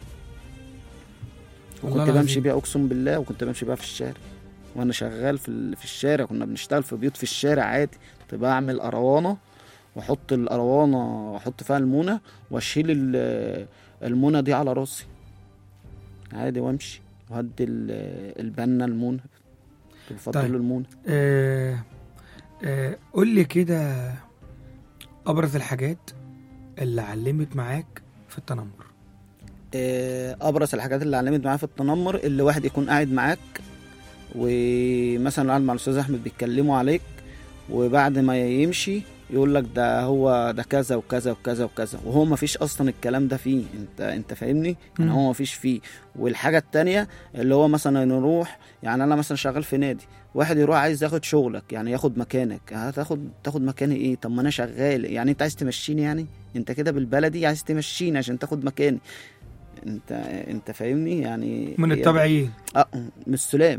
Speaker 2: والله
Speaker 3: وكنت بمشي
Speaker 2: العظيم.
Speaker 3: بيها اقسم بالله وكنت بمشي بيها في الشارع وانا شغال في ال- في الشارع كنا بنشتغل في بيوت في الشارع عادي كنت بعمل اروانه واحط الاروانه واحط فيها المونه واشيل ال- المونه دي على راسي عادي وامشي وهدي ال- البنا المونه كنت بفضل
Speaker 2: طيب.
Speaker 3: له المونه
Speaker 2: آه آه قول لي كده ابرز الحاجات اللي علمت معاك في التنمر
Speaker 3: آه، ابرز الحاجات اللي علمت معايا في التنمر اللي واحد يكون قاعد معاك ومثلا قاعد مع الاستاذ احمد بيتكلموا عليك وبعد ما يمشي يقول لك ده هو ده كذا وكذا وكذا وكذا وهو ما فيش اصلا الكلام ده فيه انت انت فاهمني يعني
Speaker 2: مم.
Speaker 3: هو ما فيش فيه والحاجه التانية اللي هو مثلا نروح يعني انا مثلا شغال في نادي واحد يروح عايز ياخد شغلك يعني ياخد مكانك هتاخد تاخد مكاني ايه طب ما انا شغال يعني انت عايز تمشيني يعني انت كده بالبلدي عايز تمشيني عشان تاخد مكاني انت انت فاهمني يعني
Speaker 2: من
Speaker 3: هي-
Speaker 2: الطبيعيين
Speaker 3: اه مش سلام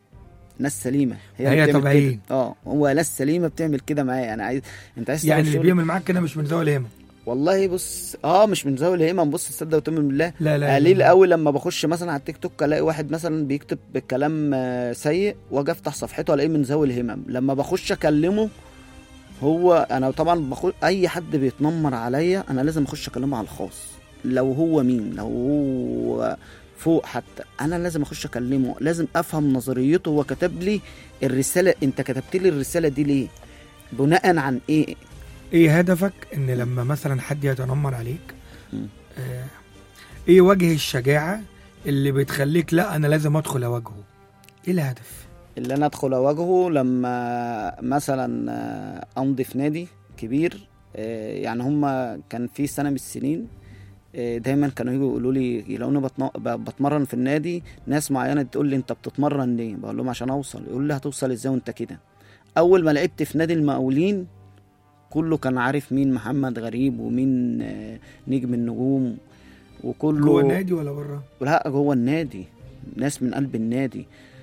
Speaker 3: ناس سليمه
Speaker 2: هي
Speaker 3: اللي بتعمل
Speaker 2: طبيعيين.
Speaker 3: كده. اه هو ناس سليمه بتعمل كده معايا انا عايز انت عايز
Speaker 2: يعني
Speaker 3: تعمل
Speaker 2: اللي
Speaker 3: شغل
Speaker 2: بيعمل معاك كده مش من ذوي الهمم
Speaker 3: والله بص اه مش من ذوي الهمم بص تصدق وتؤمن بالله
Speaker 2: لا لا
Speaker 3: قليل
Speaker 2: لا.
Speaker 3: قوي لما بخش مثلا على التيك توك الاقي واحد مثلا بيكتب كلام آه، سيء واجي افتح صفحته الاقيه من ذوي الهمم لما بخش اكلمه هو انا طبعا بخش اي حد بيتنمر عليا انا لازم اخش اكلمه على الخاص لو هو مين لو هو فوق حتى انا لازم اخش اكلمه لازم افهم نظريته هو كتب لي الرساله انت كتبت لي الرساله دي ليه بناء عن ايه
Speaker 2: ايه هدفك ان لما مثلا حد يتنمر عليك
Speaker 3: مم.
Speaker 2: آه ايه وجه الشجاعة اللي بتخليك لا انا لازم ادخل اواجهه ايه الهدف
Speaker 3: اللي انا ادخل اواجهه لما مثلا آه، امضي في نادي كبير آه، يعني هما كان في سنه من السنين آه، دايما كانوا يجوا يقولوا لي يلاقوني بتن- ب- بتمرن في النادي ناس معينه تقول لي انت بتتمرن ليه بقول لهم عشان اوصل يقول لي هتوصل ازاي وانت كده اول ما لعبت في نادي المقاولين كله كان عارف مين محمد غريب ومين آه، نجم النجوم وكله
Speaker 2: جوه النادي ولا بره
Speaker 3: لا جوه النادي ناس من قلب النادي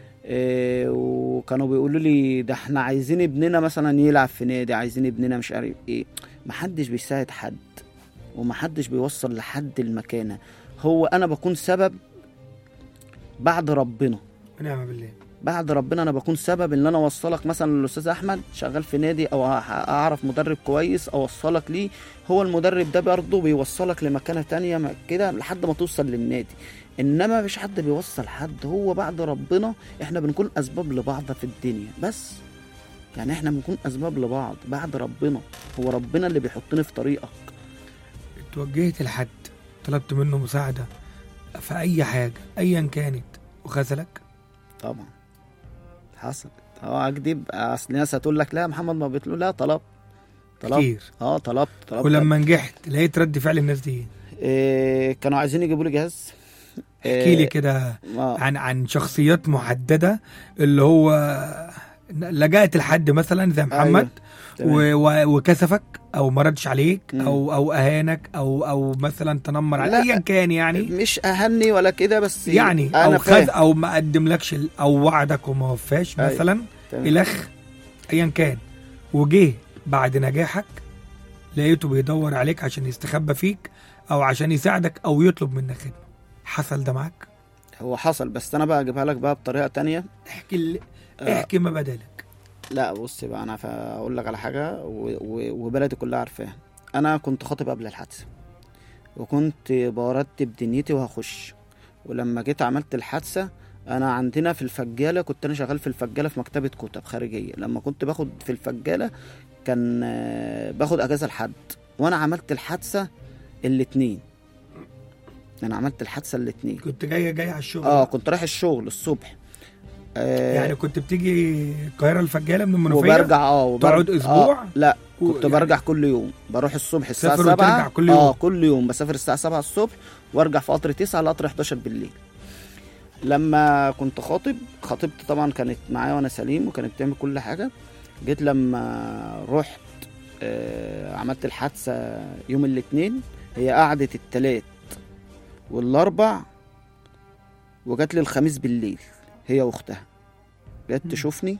Speaker 3: إيه وكانوا بيقولوا لي ده احنا عايزين ابننا مثلا يلعب في نادي عايزين ابننا مش عارف ايه محدش بيساعد حد ومحدش بيوصل لحد المكانة هو انا بكون سبب بعد ربنا
Speaker 2: ونعم بالله
Speaker 3: بعد ربنا انا بكون سبب ان انا اوصلك مثلا للاستاذ احمد شغال في نادي او ه- اعرف مدرب كويس اوصلك ليه هو المدرب ده برضه بيوصلك لمكانه تانية م- كده لحد ما توصل للنادي انما مفيش حد بيوصل حد هو بعد ربنا احنا بنكون اسباب لبعض في الدنيا بس يعني احنا بنكون اسباب لبعض بعد ربنا هو ربنا اللي بيحطني في طريقك
Speaker 2: اتوجهت لحد طلبت منه مساعدة في أي حاجة أيا كانت وخذلك
Speaker 3: طبعا حصل اه اكذب اصل ناس هتقول لك لا يا محمد ما بيطلع لا طلب طلبت
Speaker 2: كتير
Speaker 3: اه طلبت طلبت
Speaker 2: ولما نجحت لقيت رد فعل الناس دي إيه؟
Speaker 3: إيه كانوا عايزين يجيبوا لي جهاز
Speaker 2: احكي لي كده
Speaker 3: آه.
Speaker 2: عن عن شخصيات محددة اللي هو لجأت لحد مثلا زي محمد
Speaker 3: تمام.
Speaker 2: و... و... وكسفك او ما ردش عليك
Speaker 3: مم.
Speaker 2: او او اهانك او او مثلا تنمر عليك
Speaker 3: لا.
Speaker 2: ايا كان يعني
Speaker 3: مش اهني ولا كده بس
Speaker 2: يعني
Speaker 3: انا
Speaker 2: او
Speaker 3: فاهم
Speaker 2: خد او ما قدملكش ال- او وعدك وما وفاش
Speaker 3: أيوة.
Speaker 2: مثلا
Speaker 3: تمام.
Speaker 2: الخ ايا كان وجه بعد نجاحك لقيته بيدور عليك عشان يستخبى فيك او عشان يساعدك او يطلب منك خدمه حصل ده معاك
Speaker 3: هو حصل بس انا بقى اجيبها لك بقى بطريقه تانية
Speaker 2: احكي ال...
Speaker 3: آه.
Speaker 2: احكي ما بدالك
Speaker 3: لا بص بقى انا اقول لك على حاجه و... و... وبلدي كلها عارفاها انا كنت خاطب قبل الحادثه وكنت برتب دنيتي وهخش ولما جيت عملت الحادثه انا عندنا في الفجاله كنت انا شغال في الفجاله في مكتبه كتب خارجيه لما كنت باخد في الفجاله كان آه، باخد اجازه لحد وانا عملت الحادثه الاتنين انا عملت الحادثه الاتنين
Speaker 2: كنت جاي جاي على الشغل
Speaker 3: اه كنت رايح الشغل الصبح آه
Speaker 2: يعني كنت بتيجي القاهره الفجاله من المنوفيه
Speaker 3: وبرجع اه وبر-
Speaker 2: تقعد أسبوع؟
Speaker 3: آه لا
Speaker 2: و-
Speaker 3: كنت
Speaker 2: يعني-
Speaker 3: برجع كل يوم بروح الصبح الساعة
Speaker 2: تسافر
Speaker 3: 7
Speaker 2: وترجع كل يوم؟
Speaker 3: اه كل يوم بسافر الساعة 7 الصبح وارجع في قطر 9 لقطر 11 بالليل لما كنت خاطب خطيبتي طبعا كانت معايا وانا سليم وكانت بتعمل كل حاجة جيت لما رحت آه عملت الحادثة يوم الاثنين هي قعدت التلات والاربع وجات لي الخميس بالليل هي واختها جت
Speaker 2: مم.
Speaker 3: تشوفني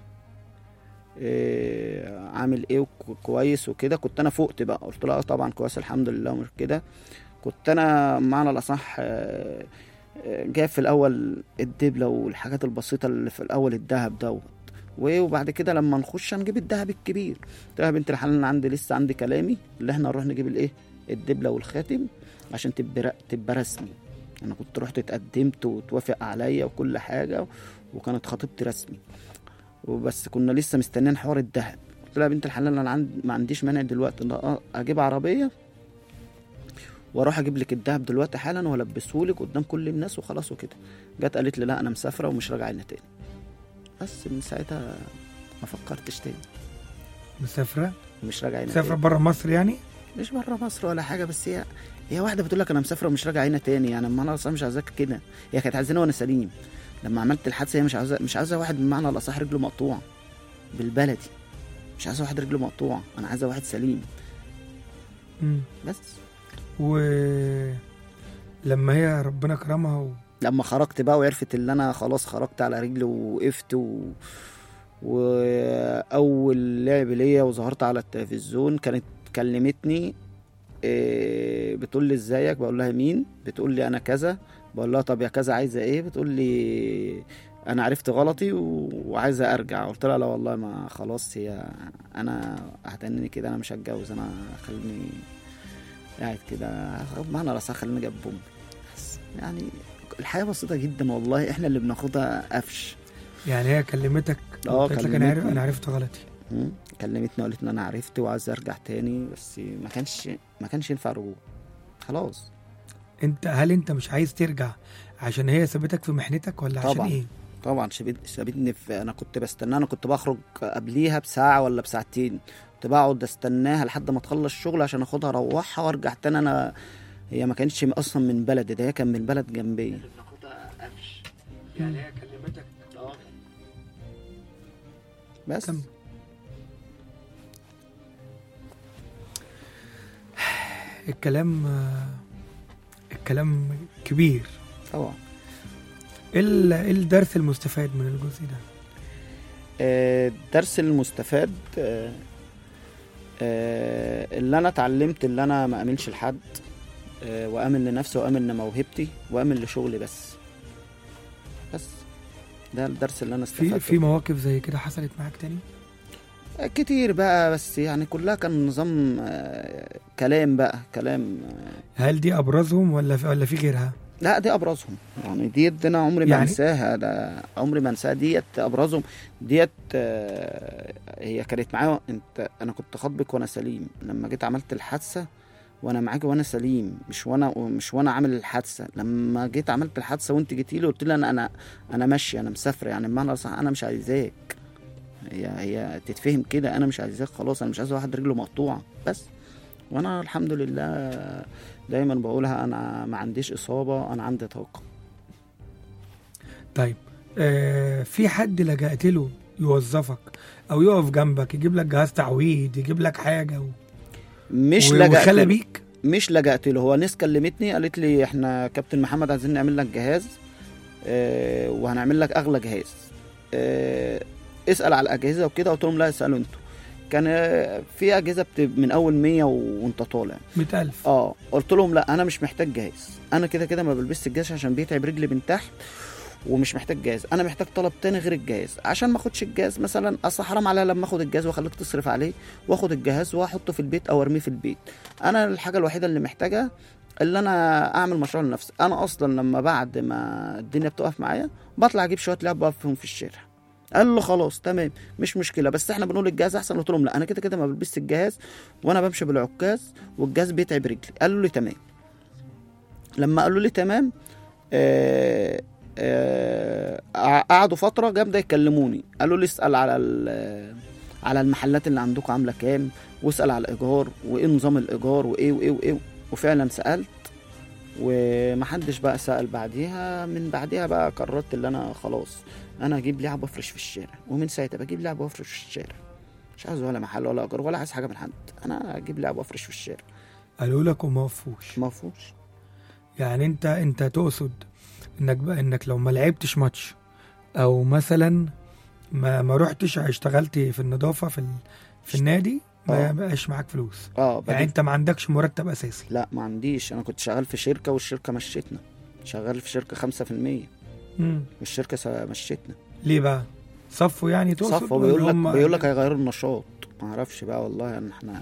Speaker 3: إيه عامل ايه وك- كويس وكده كنت انا فقت بقى قلت لها آه طبعا كويس الحمد لله ومش كده كنت انا معنى الاصح آه، آه، جايب في الاول الدبله والحاجات البسيطه اللي في الاول الذهب دوت و- وبعد كده لما نخش هنجيب الذهب الكبير قلت لها يا بنت الحلال انا عندي لسه عندي كلامي اللي احنا نروح نجيب الايه الدبله والخاتم عشان تبقى تبقى رسمي انا كنت رحت اتقدمت وتوافق عليا وكل حاجه وكانت خطيبتي رسمي وبس كنا لسه مستنيين حوار الذهب قلت لها يا بنت الحلال انا عند ما عنديش مانع دلوقتي إن أ- اجيب عربيه واروح اجيب لك الذهب دلوقتي حالا والبسهولك قدام كل الناس وخلاص وكده جت قالت لي لا انا مسافره ومش راجعه هنا تاني بس من ساعتها ما فكرتش تاني
Speaker 2: مسافره
Speaker 3: مش راجعه هنا
Speaker 2: مسافره
Speaker 3: تاني
Speaker 2: بره مصر يعني
Speaker 3: مش بره مصر ولا حاجه بس هي هي واحده بتقول لك انا مسافره ومش راجعه هنا تاني يعني ما انا اصلا مش عايزاك كده هي كانت عايزاني وانا سليم لما عملت الحادثه هي مش عاوزه مش عايزه واحد بمعنى الاصح رجله مقطوعه بالبلدي مش عايزه واحد رجله مقطوعه انا عايزه واحد سليم
Speaker 2: مم.
Speaker 3: بس
Speaker 2: و لما هي ربنا كرمها و...
Speaker 3: لما خرجت بقى وعرفت ان انا خلاص خرجت على رجلي ووقفت و... واول لعب ليا وظهرت على التلفزيون كانت كلمتني إيه بتقول لي ازيك بقول لها مين بتقول لي انا كذا بقول لها طب يا كذا عايزه ايه بتقول لي انا عرفت غلطي و... وعايزه ارجع قلت لها لا والله ما خلاص هي انا هتنني كده انا مش هتجوز انا خليني قاعد كده بمعنى الاصح خليني جنب امي بس يعني الحياه بسيطه جدا والله احنا اللي بناخدها قفش
Speaker 2: يعني هي كلمتك
Speaker 3: اه،
Speaker 2: قالت لك انا عارف
Speaker 3: كلمتني.
Speaker 2: انا عرفت غلطي
Speaker 3: مم. كلمتني وقالت لي انا عرفت وعايز ارجع تاني بس ما كانش ما كانش ينفع رجوع خلاص
Speaker 2: انت هل انت مش عايز ترجع عشان هي سابتك في محنتك ولا عشان
Speaker 3: طبعا.
Speaker 2: ايه
Speaker 3: طبعا شبت- سابتني في انا كنت بستناها انا كنت بخرج قبليها بساعه ولا بساعتين كنت بقعد استناها لحد ما تخلص شغل عشان اخدها اروحها وارجع تاني انا هي ما كانتش اصلا من بلدي ده هي كان من بلد جنبي
Speaker 2: يعني هي كلمتك
Speaker 3: بس
Speaker 2: كمل. الكلام آه، الكلام كبير
Speaker 3: طبعا
Speaker 2: ايه ال- إيه الدرس المستفاد من الجزء ده
Speaker 3: آه، الدرس المستفاد آه، آه، اللي انا اتعلمت اللي انا ما امنش لحد آه، وامن لنفسي وامن لموهبتي وامن لشغلي بس بس ده الدرس اللي انا
Speaker 2: في
Speaker 3: استفدته
Speaker 2: في مواقف زي كده حصلت معاك تاني
Speaker 3: كتير بقى بس يعني كلها كان نظام آه، كلام بقى كلام آه،
Speaker 2: هل دي ابرزهم ولا في ولا في غيرها
Speaker 3: لا دي ابرزهم يعني ديت دي انا عمري ما
Speaker 2: يعني-
Speaker 3: انساها ده عمري ما انساها ديت ابرزهم ديت آه، هي كانت معايا انت انا كنت خاطبك وانا سليم لما جيت عملت الحادثه وانا معاكي وانا سليم مش وانا مش وانا عامل الحادثه لما جيت عملت الحادثه وانت جيتي لي قلت لي انا انا انا ماشيه انا مسافره يعني بمعنى صح انا مش عايزاك هي هي تتفهم كده انا مش عايزاك خلاص انا مش عايز واحد رجله مقطوعه بس وانا الحمد لله دايما بقولها انا ما عنديش اصابه انا عندي طاقه
Speaker 2: طيب آه في حد لجأت له يوظفك او يقف جنبك يجيب لك جهاز تعويض يجيب لك حاجه و...
Speaker 3: مش
Speaker 2: و-
Speaker 3: لجأت
Speaker 2: وخلى
Speaker 3: له.
Speaker 2: بيك
Speaker 3: مش لجأت له هو ناس كلمتني قالت لي احنا كابتن محمد عايزين نعمل لك جهاز اه وهنعمل لك اغلى جهاز اه اسأل على الاجهزه وكده قلت لهم لا اسالوا انتوا كان آه، في اجهزه بت- من اول 100 وانت طالع
Speaker 2: 100000
Speaker 3: اه قلت لهم لا انا مش محتاج جهاز انا كده كده ما بلبسش الجهاز عشان بيتعب رجلي من تحت ومش محتاج جهاز انا محتاج طلب تاني غير الجهاز عشان ما اخدش الجهاز مثلا اصل حرام عليا لما اخد الجهاز واخليك تصرف عليه واخد الجهاز واحطه في البيت او ارميه في البيت انا الحاجه الوحيده اللي محتاجها اللي انا اعمل مشروع لنفسي انا اصلا لما بعد ما الدنيا بتقف معايا بطلع اجيب شويه لعب بقفهم في الشارع قال له خلاص تمام مش مشكله بس احنا بنقول الجهاز احسن قلت لهم لا انا كده كده ما بلبسش الجهاز وانا بمشي بالعكاز والجهاز بيتعب رجلي قالوا لي تمام لما قالوا لي تمام آه آه قعدوا فتره جاب ده يكلموني قالوا لي اسال على ال- على المحلات اللي عندكم عامله كام واسال على الايجار وايه نظام الايجار وايه وايه وايه وفعلا سالت ومحدش بقى سال بعديها من بعديها بقى قررت اللي انا خلاص انا اجيب لعب وافرش في الشارع ومن ساعتها بجيب لعب وافرش في الشارع مش عايز ولا محل ولا ايجار ولا عايز حاجه من حد انا اجيب لعب وافرش في الشارع
Speaker 2: قالوا لك وما وفوش
Speaker 3: ما فيهوش
Speaker 2: يعني انت انت تقصد انك بقى انك لو ما لعبتش ماتش او مثلا ما ما رحتش اشتغلت في النظافه في ال... في النادي ما
Speaker 3: آه.
Speaker 2: بقاش معاك فلوس
Speaker 3: اه بجيب
Speaker 2: يعني انت ما عندكش مرتب اساسي
Speaker 3: لا ما عنديش انا كنت شغال في شركه والشركه مشيتنا شغال في شركه خمسة في المية
Speaker 2: مم.
Speaker 3: والشركه س- مشيتنا
Speaker 2: ليه بقى صفوا يعني تقصد
Speaker 3: صفوا بيقول
Speaker 2: ولا
Speaker 3: لك
Speaker 2: هم-
Speaker 3: بيقول لك هيغيروا النشاط ما اعرفش بقى والله يعني احنا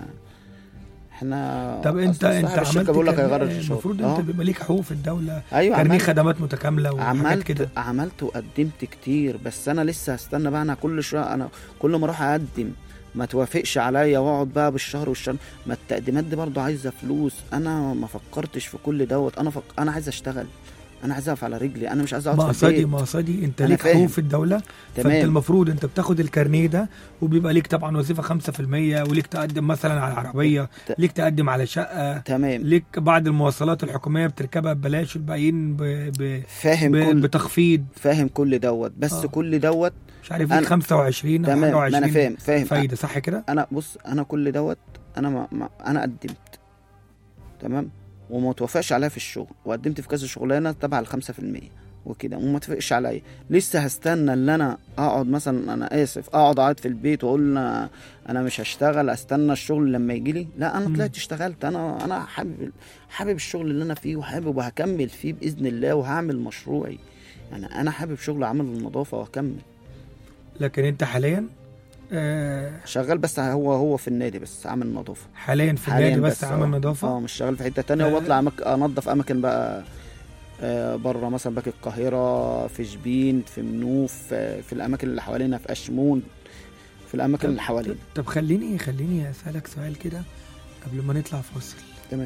Speaker 3: احنا
Speaker 2: طب انت
Speaker 3: أصل
Speaker 2: انت
Speaker 3: صاحب الشركه
Speaker 2: عملت
Speaker 3: بيقول لك
Speaker 2: كان-
Speaker 3: هيغير النشاط
Speaker 2: المفروض
Speaker 3: آه.
Speaker 2: انت بيبقى ليك حقوق في الدوله
Speaker 3: ايوه
Speaker 2: كارنيه
Speaker 3: عملت
Speaker 2: خدمات متكامله وحاجات
Speaker 3: عملت
Speaker 2: كده
Speaker 3: عملت وقدمت كتير بس انا لسه هستنى بقى انا كل شويه انا كل ما اروح اقدم ما توافقش عليا واقعد بقى بالشهر والشهر ما التقديمات دي برضه عايزه فلوس انا ما فكرتش في كل دوت انا فك... انا عايز اشتغل انا عايز اقف على رجلي انا مش عايز اقعد في
Speaker 2: مقصدي
Speaker 3: البيت
Speaker 2: مقصدي انت
Speaker 3: أنا
Speaker 2: ليك
Speaker 3: فاهم.
Speaker 2: حقوق في الدوله فانت
Speaker 3: تمام
Speaker 2: المفروض انت بتاخد الكارنيه ده وبيبقى ليك طبعا وظيفه 5% وليك تقدم مثلا على عربيه
Speaker 3: ت-
Speaker 2: ليك تقدم على شقه
Speaker 3: تمام
Speaker 2: ليك بعض المواصلات الحكوميه بتركبها ببلاش الباقيين ب... ب...
Speaker 3: فاهم
Speaker 2: ب...
Speaker 3: كل
Speaker 2: بتخفيض
Speaker 3: فاهم كل دوت بس
Speaker 2: آه.
Speaker 3: كل دوت
Speaker 2: مش عارف ليك
Speaker 3: أنا-
Speaker 2: 25 او
Speaker 3: تمام ما انا
Speaker 2: 21
Speaker 3: فاهم فاهم
Speaker 2: فايده صح كده؟
Speaker 3: انا بص انا كل دوت انا ما ما انا قدمت تمام وما توافقش عليا في الشغل وقدمت في كذا شغلانه تبع الخمسة في المية وكده وما توافقش عليا لسه هستنى ان انا اقعد مثلا انا اسف اقعد اقعد في البيت واقول انا انا مش هشتغل استنى الشغل لما يجي لي لا انا
Speaker 2: مم.
Speaker 3: طلعت اشتغلت انا انا حابب حابب الشغل اللي انا فيه وحابب وهكمل فيه باذن الله وهعمل مشروعي يعني انا حابب شغل عمل النظافه وهكمل
Speaker 2: لكن انت حاليا آه
Speaker 3: شغال بس هو هو في النادي بس عامل نظافه
Speaker 2: حاليا في
Speaker 3: حاليا
Speaker 2: النادي بس
Speaker 3: آه.
Speaker 2: عامل نظافه
Speaker 3: اه مش شغال في حته تانية
Speaker 2: آه.
Speaker 3: وبطلع أمك... انضف اماكن بقى آه بره مثلا باقي القاهره في شبين في منوف آه في الاماكن اللي حوالينا في اشمون في الاماكن اللي حوالينا
Speaker 2: طب خليني خليني اسالك سؤال كده قبل ما نطلع فاصل
Speaker 3: تمام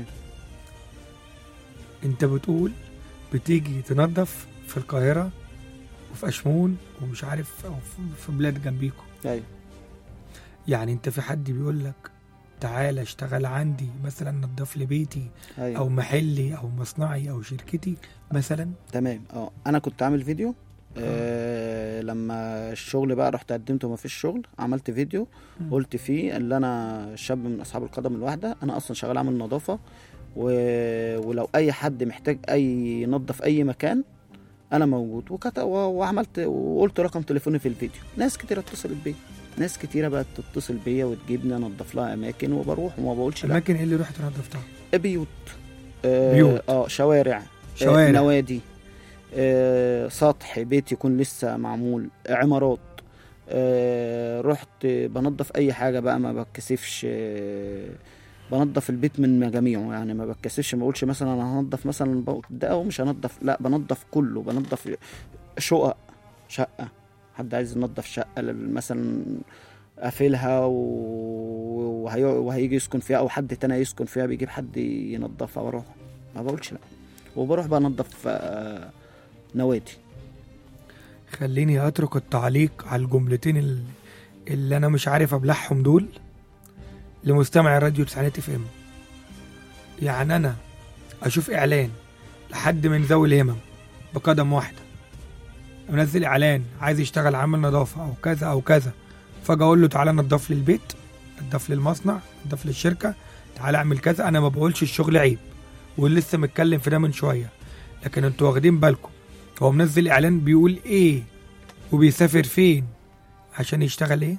Speaker 2: انت بتقول بتيجي تنظف في القاهره وفي اشمون ومش عارف أو في- في بلاد جنبيكم
Speaker 3: ايوه
Speaker 2: يعني انت في حد بيقول لك تعالى اشتغل عندي مثلا نظف لي بيتي
Speaker 3: ايوه
Speaker 2: او محلي او مصنعي او شركتي مثلا
Speaker 3: تمام اه انا كنت عامل فيديو آه لما الشغل بقى رحت قدمت وما فيش شغل عملت فيديو
Speaker 2: مم.
Speaker 3: قلت فيه ان انا شاب من اصحاب القدم الواحده انا اصلا شغال عامل نظافه و... ولو اي حد محتاج اي ينظف اي مكان انا موجود وكت... و... وعملت وقلت رقم تليفوني في الفيديو ناس كتير اتصلت بيا ناس كتيره بقت تتصل بيا وتجيبني انضف لها اماكن وبروح وما بقولش لا
Speaker 2: الاماكن ايه اللي رحت نظفتها
Speaker 3: بيوت آه
Speaker 2: بيوت.
Speaker 3: اه شوارع
Speaker 2: شوارع.
Speaker 3: آه نوادي آه، سطح بيت يكون لسه معمول عمارات آه، رحت بنظف اي حاجه بقى ما بتكسفش آه، بنظف البيت من مجاميعه يعني ما بتكسفش ما اقولش مثلا انا هنظف مثلا ده او مش هنظف لا بنظف كله بنظف شقق شقه حد عايز ينظف شقه لل- مثلا قافلها و- وهي- وهيجي يسكن فيها او حد تاني يسكن فيها بيجيب حد ينظفها واروح ما بقولش لا وبروح بقى انضف آه، نوادي
Speaker 2: خليني اترك التعليق على الجملتين ال- اللي انا مش عارف ابلعهم دول لمستمع الراديو تسعينات اف ام يعني انا اشوف اعلان لحد من ذوي الهمم بقدم واحده منزل اعلان عايز يشتغل عامل نظافه او كذا او كذا فاجي اقول له تعالى نضف لي البيت نضف لي المصنع نضف لي الشركه تعالى اعمل كذا انا ما بقولش الشغل عيب واللي لسه متكلم في ده من شويه لكن انتوا واخدين بالكم هو منزل اعلان بيقول ايه وبيسافر فين عشان يشتغل ايه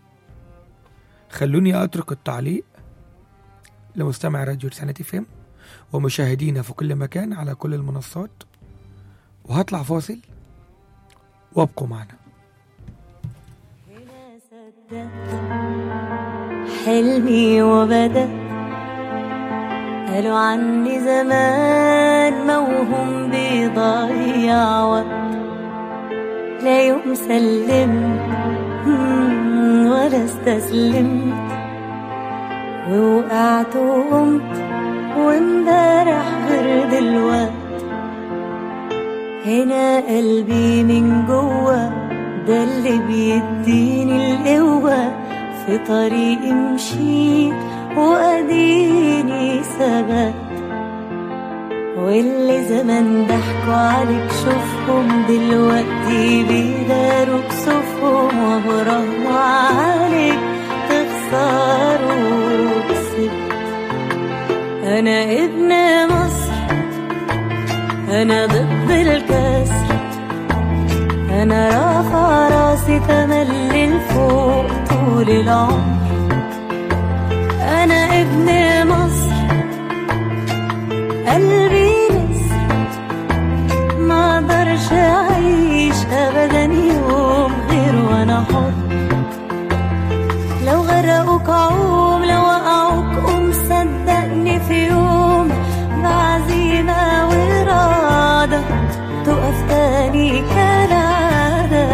Speaker 2: خلوني اترك التعليق لمستمع راديو رسالة فهم ومشاهدينا في كل مكان على كل المنصات وهطلع فاصل وابقوا معنا
Speaker 5: هنا صدقت حلمي وبدأ قالوا عني زمان موهوم بيضيع وقت لا يوم سلمت مم، ولا استسلمت ووقعت وقمت وامبارح غير دلوقت هنا قلبي من جوه ده اللي بيديني القوة في طريقي مشيت وأديني ثبت واللي زمان ضحكوا عليك شوفهم دلوقتي بيداروا كسوفهم وبرغم عليك تخسروا كسبت أنا ابن مصر أنا ضد الكسر أنا رافع راسي تملي لفوق طول العمر أنا ابن مصر قلبي نسر ما اقدرش أعيش أبدا يوم غير وأنا حر لو غرقوك عوم لو وقعوك قوم صدقني في يوم بعزيمة وإرادة تقف تاني كالعادة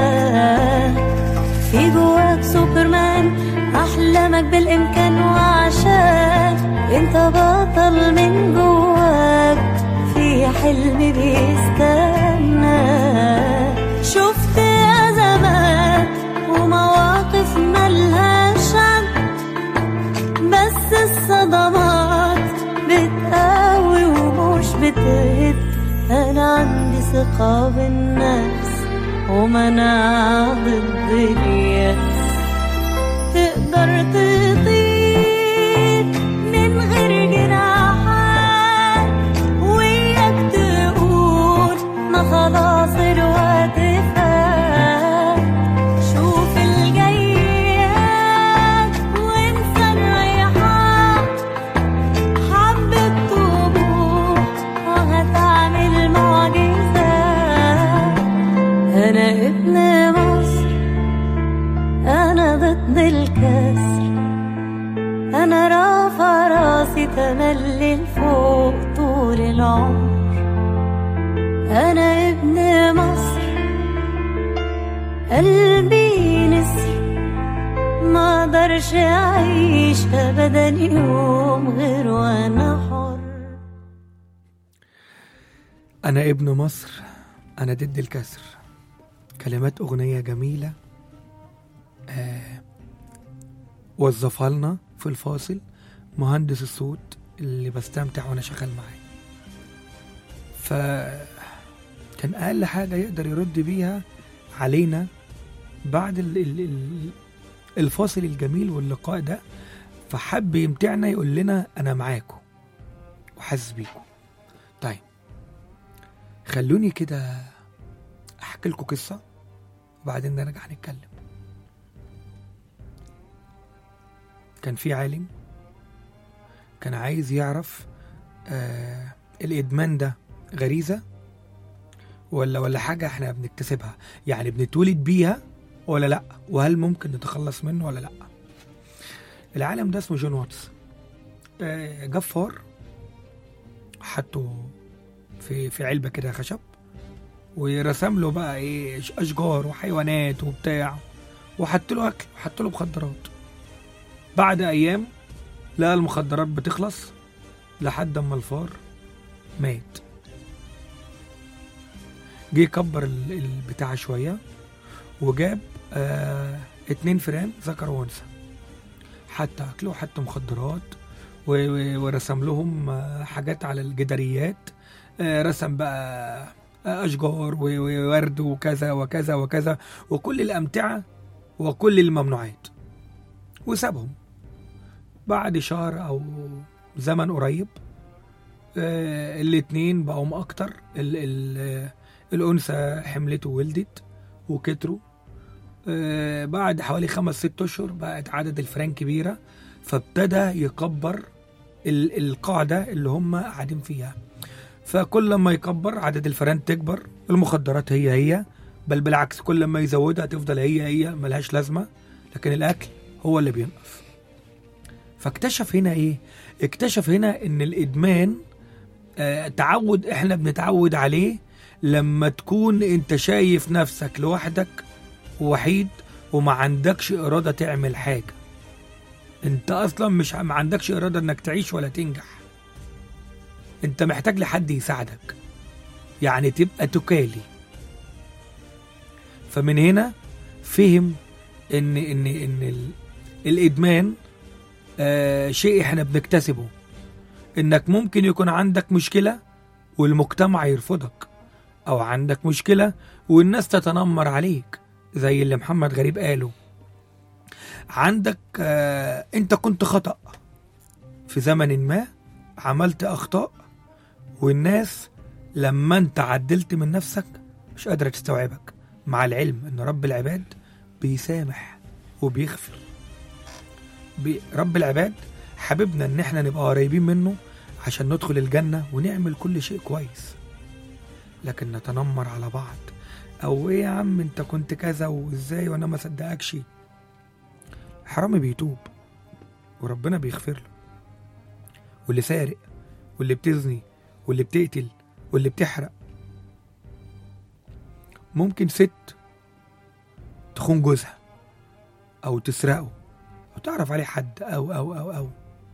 Speaker 5: في جواك سوبرمان أحلامك بالإمكان وعشان انت بطل من جواك في حلم بيستنى شفت أزمات ومواقف ملهاش عد بس الصدمات بتقوي ومش بتهد انا عندي ثقة بالنفس ومناعة ضد اليأس تقدر تطير من غير جناحات وياك تقول ما خلاص الوقت فات شوف الجيات وانسى الريحان حبة طموح وهتعمل معجزات أنا ابن مصر أنا ضد الكسر أنا رافع راسي تملي لفوق طول العمر أنا ابن مصر قلبي نسر ما اقدرش اعيش ابدا يوم غير وانا حر
Speaker 2: أنا ابن مصر أنا ضد الكسر كلمات أغنية جميلة آه وظفها لنا في الفاصل مهندس الصوت اللي بستمتع وأنا شغال معاه ف كان أقل حاجة يقدر يرد بيها علينا بعد ال ال ال الفاصل الجميل واللقاء ده فحب يمتعنا يقول لنا أنا معاكم وحاسس بيكم طيب خلوني كده احكي لكم قصه وبعدين نرجع نتكلم كان في عالم كان عايز يعرف آه الادمان ده غريزه ولا ولا حاجه احنا بنكتسبها يعني بنتولد بيها ولا لا وهل ممكن نتخلص منه ولا لا العالم ده اسمه جون واتس آه، جاب فار حطه في في علبه كده خشب ورسم له بقى ايه اشجار وحيوانات وبتاع وحط له اكل وحط له مخدرات بعد ايام لقى المخدرات بتخلص لحد اما الفار مات جه يكبر ال- البتاع شويه وجاب آه اتنين فئران ذكر وانثى حتى اكل وحتى مخدرات و- و- ورسم لهم آه، حاجات على الجداريات آه، رسم بقى آه، اشجار و- وورد وكذا وكذا وكذا وكل الامتعه وكل الممنوعات وسابهم بعد شهر او زمن قريب آه، الاتنين بقوا اكتر ال ال آه، الانثى حملت وولدت وكتروا آه، بعد حوالي خمس ست اشهر بقت عدد الفئران كبيره فابتدى يكبر ال- القاعده اللي هم قاعدين فيها فكل ما يكبر عدد الفئران تكبر المخدرات هي هي بل بالعكس كل ما يزودها تفضل هي هي ملهاش لازمه لكن الاكل هو اللي بينقص فاكتشف هنا ايه اكتشف هنا ان الادمان آه تعود احنا بنتعود عليه لما تكون انت شايف نفسك لوحدك وحيد وما عندكش اراده تعمل حاجه انت اصلا مش ما عندكش اراده انك تعيش ولا تنجح انت محتاج لحد يساعدك يعني تبقى تكالي فمن هنا فهم ان ان ان ال- الادمان آه شيء احنا بنكتسبه انك ممكن يكون عندك مشكله والمجتمع يرفضك او عندك مشكله والناس تتنمر عليك زي اللي محمد غريب قاله عندك آه انت كنت خطأ في زمن ما عملت اخطاء والناس لما انت عدلت من نفسك مش قادرة تستوعبك مع العلم ان رب العباد بيسامح وبيغفر بي رب العباد حاببنا ان احنا نبقى قريبين منه عشان ندخل الجنة ونعمل كل شيء كويس لكن نتنمر على بعض او ايه يا عم انت كنت كذا وازاي وانا ما صدقكش حرامي بيتوب وربنا بيغفر له واللي سارق واللي بتزني واللي بتقتل واللي بتحرق ممكن ست تخون جوزها او تسرقه او تعرف عليه حد او او او او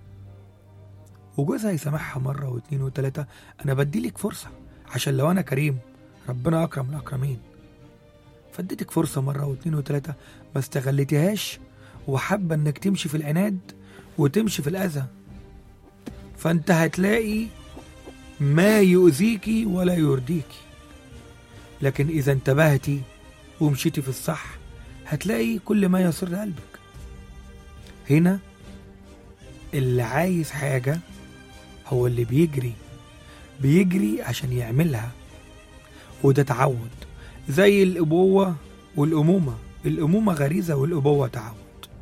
Speaker 2: وجوزها يسامحها مرة واتنين وتلاتة أنا بديلك فرصة عشان لو أنا كريم ربنا أكرم الأكرمين فاديتك فرصة مرة واتنين وتلاتة ما استغلتهاش وحابة إنك تمشي في العناد وتمشي في الأذى فأنت هتلاقي ما يؤذيكي ولا يرضيكي لكن إذا انتبهتي ومشيتي في الصح هتلاقي كل ما يسر قلبك هنا اللي عايز حاجة هو اللي بيجري بيجري عشان يعملها وده تعود زي الأبوة والأمومة الأمومة غريزة والأبوة تعود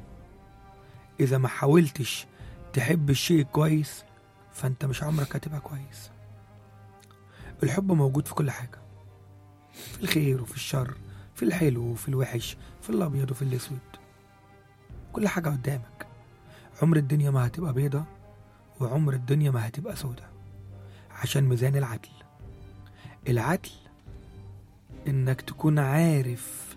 Speaker 2: إذا ما حاولتش تحب الشيء كويس فأنت مش عمرك هتبقى كويس الحب موجود في كل حاجة في الخير وفي الشر في الحلو وفي الوحش في الأبيض وفي الأسود كل حاجة قدامك عمر الدنيا ما هتبقى بيضة وعمر الدنيا ما هتبقى سودة عشان ميزان العدل العدل انك تكون عارف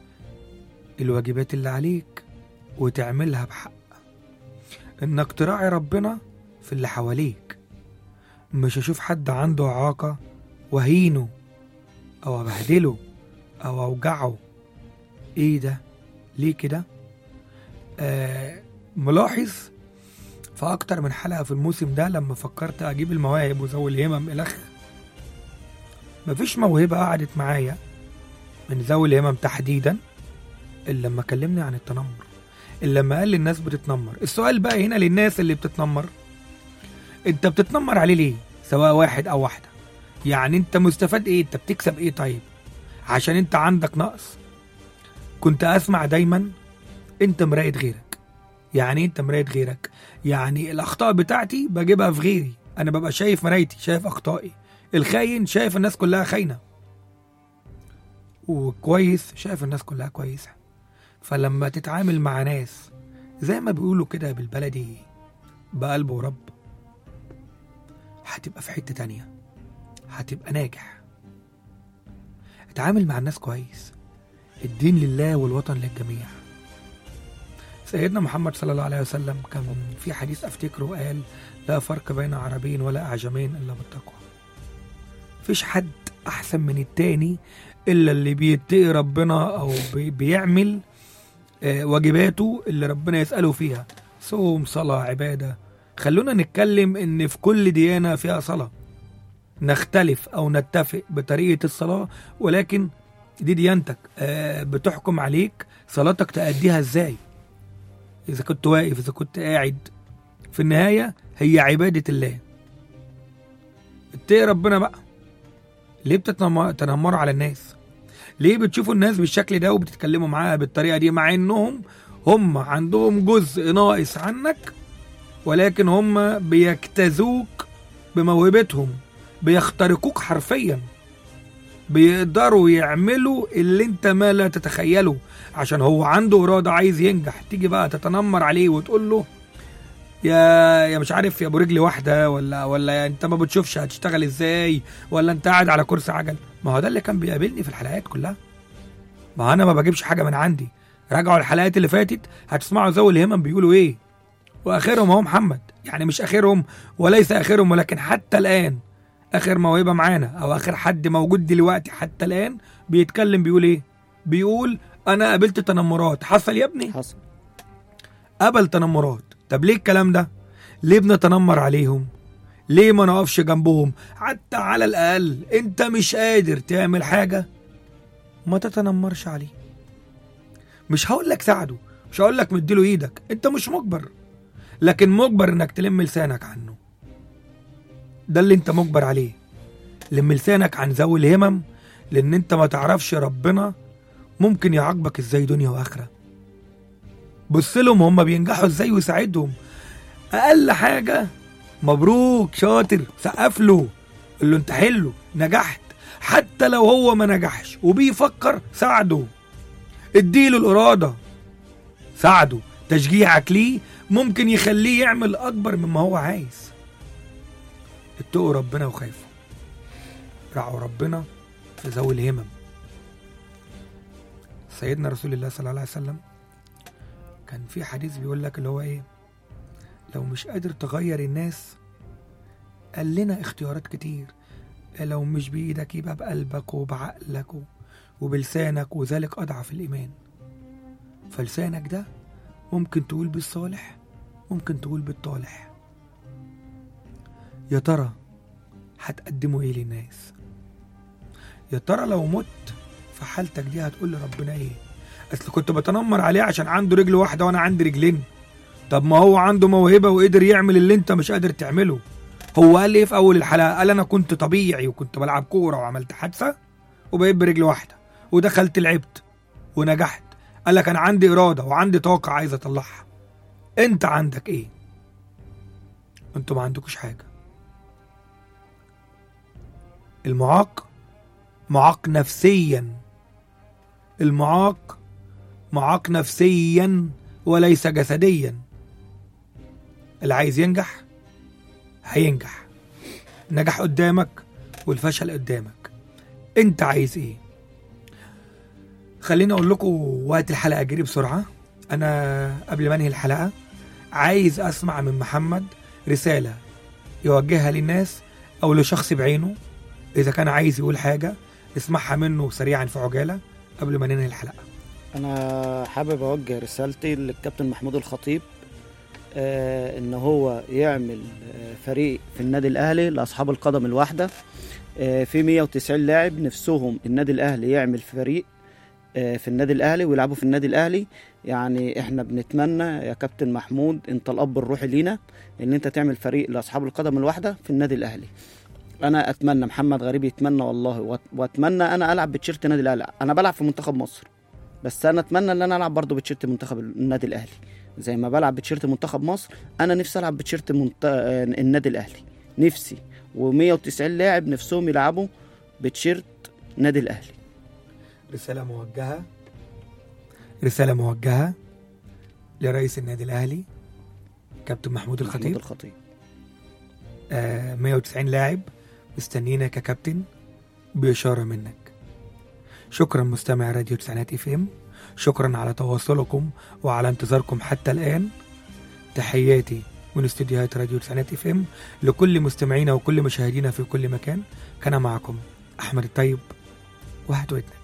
Speaker 2: الواجبات اللي عليك وتعملها بحق انك تراعي ربنا في اللي حواليك مش اشوف حد عنده اعاقة وهينه او ابهدله او اوجعه ايه ده ليه كده آه ملاحظ في اكتر من حلقة في الموسم ده لما فكرت اجيب المواهب وذوي الهمم الخ مفيش موهبة قعدت معايا من ذوي الهمم تحديدا الا لما كلمني عن التنمر الا لما قال لي الناس بتتنمر السؤال بقى هنا للناس اللي بتتنمر انت بتتنمر عليه ليه سواء واحد او واحدة يعني انت مستفاد ايه انت بتكسب ايه طيب عشان انت عندك نقص كنت اسمع دايما انت مراية غيرك يعني إيه انت مراية غيرك يعني الاخطاء بتاعتي بجيبها في غيري انا ببقى شايف مرايتي شايف اخطائي الخاين شايف الناس كلها خاينه وكويس شايف الناس كلها كويسة فلما تتعامل مع ناس زي ما بيقولوا كده بالبلدي بقلب ورب هتبقى في حتة تانية هتبقى ناجح اتعامل مع الناس كويس الدين لله والوطن للجميع سيدنا محمد صلى الله عليه وسلم كان في حديث افتكره قال لا فرق بين عربين ولا اعجمين الا بالتقوى مفيش حد احسن من التاني الا اللي بيتقي ربنا او بي- بيعمل آه، واجباته اللي ربنا يساله فيها صوم صلاه عباده خلونا نتكلم ان في كل ديانه فيها صلاه نختلف او نتفق بطريقه الصلاه ولكن دي ديانتك آه، بتحكم عليك صلاتك تأديها ازاي اذا كنت واقف اذا كنت قاعد في النهايه هي عباده الله اتقي ربنا بقى ليه بتتنمروا على الناس ليه بتشوفوا الناس بالشكل ده وبتتكلموا معاها بالطريقه دي مع انهم هم عندهم جزء ناقص عنك ولكن هم بيجتازوك بموهبتهم بيخترقوك حرفيا بيقدروا يعملوا اللي انت ما لا تتخيله عشان هو عنده اراده عايز ينجح تيجي بقى تتنمر عليه وتقول له يا يا مش عارف يا ابو رجل واحده ولا ولا انت ما بتشوفش هتشتغل ازاي ولا انت قاعد على كرسي عجل ما هو ده اللي كان بيقابلني في الحلقات كلها ما انا ما بجيبش حاجه من عندي راجعوا الحلقات اللي فاتت هتسمعوا ذوي الهمم بيقولوا ايه واخرهم هو محمد يعني مش اخرهم وليس اخرهم ولكن حتى الان اخر موهبه معانا او اخر حد موجود دلوقتي حتى الان بيتكلم بيقول ايه بيقول انا قابلت تنمرات حصل يا ابني
Speaker 3: حصل
Speaker 2: قبل تنمرات طب ليه الكلام ده ليه بنتنمر عليهم ليه ما نقفش جنبهم حتى على الاقل انت مش قادر تعمل حاجه ما تتنمرش عليه مش هقول لك ساعده مش هقول لك مديله ايدك انت مش مجبر لكن مجبر انك تلم لسانك عنه ده اللي انت مجبر عليه لم لسانك عن ذوي الهمم لان انت ما تعرفش ربنا ممكن يعاقبك ازاي دنيا واخره بص لهم هم بينجحوا ازاي وساعدهم اقل حاجه مبروك شاطر سقف له قول له انت حلو نجحت حتى لو هو ما نجحش وبيفكر ساعده اديله الاراده ساعده تشجيعك ليه ممكن يخليه يعمل اكبر مما هو عايز اتقوا ربنا وخافوا رعوا ربنا في ذوي الهمم سيدنا رسول الله صلى الله عليه وسلم كان في حديث بيقول لك اللي هو ايه لو مش قادر تغير الناس قال لنا اختيارات كتير لو مش بإيدك يبقى بقلبك وبعقلك و- وبلسانك وذلك أضعف الإيمان فلسانك ده ممكن تقول بالصالح ممكن تقول بالطالح يا ترى هتقدموا ايه للناس يا ترى لو مت في حالتك دي هتقول لربنا ايه اصل كنت بتنمر عليه عشان عنده رجل واحده وانا عندي رجلين طب ما هو عنده موهبه وقدر يعمل اللي انت مش قادر تعمله هو قال ايه في اول الحلقه قال انا كنت طبيعي وكنت بلعب كوره وعملت حادثه وبقيت برجل واحده ودخلت لعبت ونجحت قال لك انا عندي اراده وعندي طاقه عايز اطلعها انت عندك ايه انتوا ما عندكوش حاجه المعاق معاق نفسيا المعاق معاق نفسيا وليس جسديا اللي عايز ينجح هينجح نجح قدامك والفشل قدامك انت عايز ايه خليني اقول لكم وقت الحلقه جري بسرعه انا قبل ما انهي الحلقه عايز اسمع من محمد رساله يوجهها للناس او لشخص بعينه اذا كان عايز يقول حاجه نسمعها منه سريعا في عجاله قبل ما ننهي الحلقه
Speaker 3: انا حابب اوجه رسالتي للكابتن محمود الخطيب آه ان هو يعمل آه فريق في النادي الاهلي لاصحاب القدم الواحده آه في 190 لاعب نفسهم النادي الاهلي يعمل فريق آه في النادي الاهلي ويلعبوا في النادي الاهلي يعني احنا بنتمنى يا كابتن محمود انت الاب الروحي لينا ان انت تعمل فريق لاصحاب القدم الواحده في النادي الاهلي انا اتمنى محمد غريب يتمنى والله وأت- واتمنى انا العب بتيشيرت النادي الاهلي انا بلعب في منتخب مصر بس انا اتمنى ان انا العب برضه بتيشيرت منتخب النادي الاهلي زي ما بلعب بتيشيرت منتخب مصر انا نفسي العب بتيشيرت منت... آه، النادي الاهلي نفسي و190 لاعب نفسهم يلعبوا بتيشيرت نادي الاهلي
Speaker 2: رسالة موجهة رسالة موجهة لرئيس النادي الأهلي كابتن محمود
Speaker 3: محمود
Speaker 2: الخطيب
Speaker 3: الخطيب
Speaker 2: آه 190 لاعب مستنينا ككابتن بإشارة منك شكرا مستمع راديو تسعينات اف ام شكرا على تواصلكم وعلى انتظاركم حتى الآن تحياتي من استديوهات راديو تسعينات اف ام لكل مستمعينا وكل مشاهدينا في كل مكان كان معكم أحمد الطيب واحد ودنك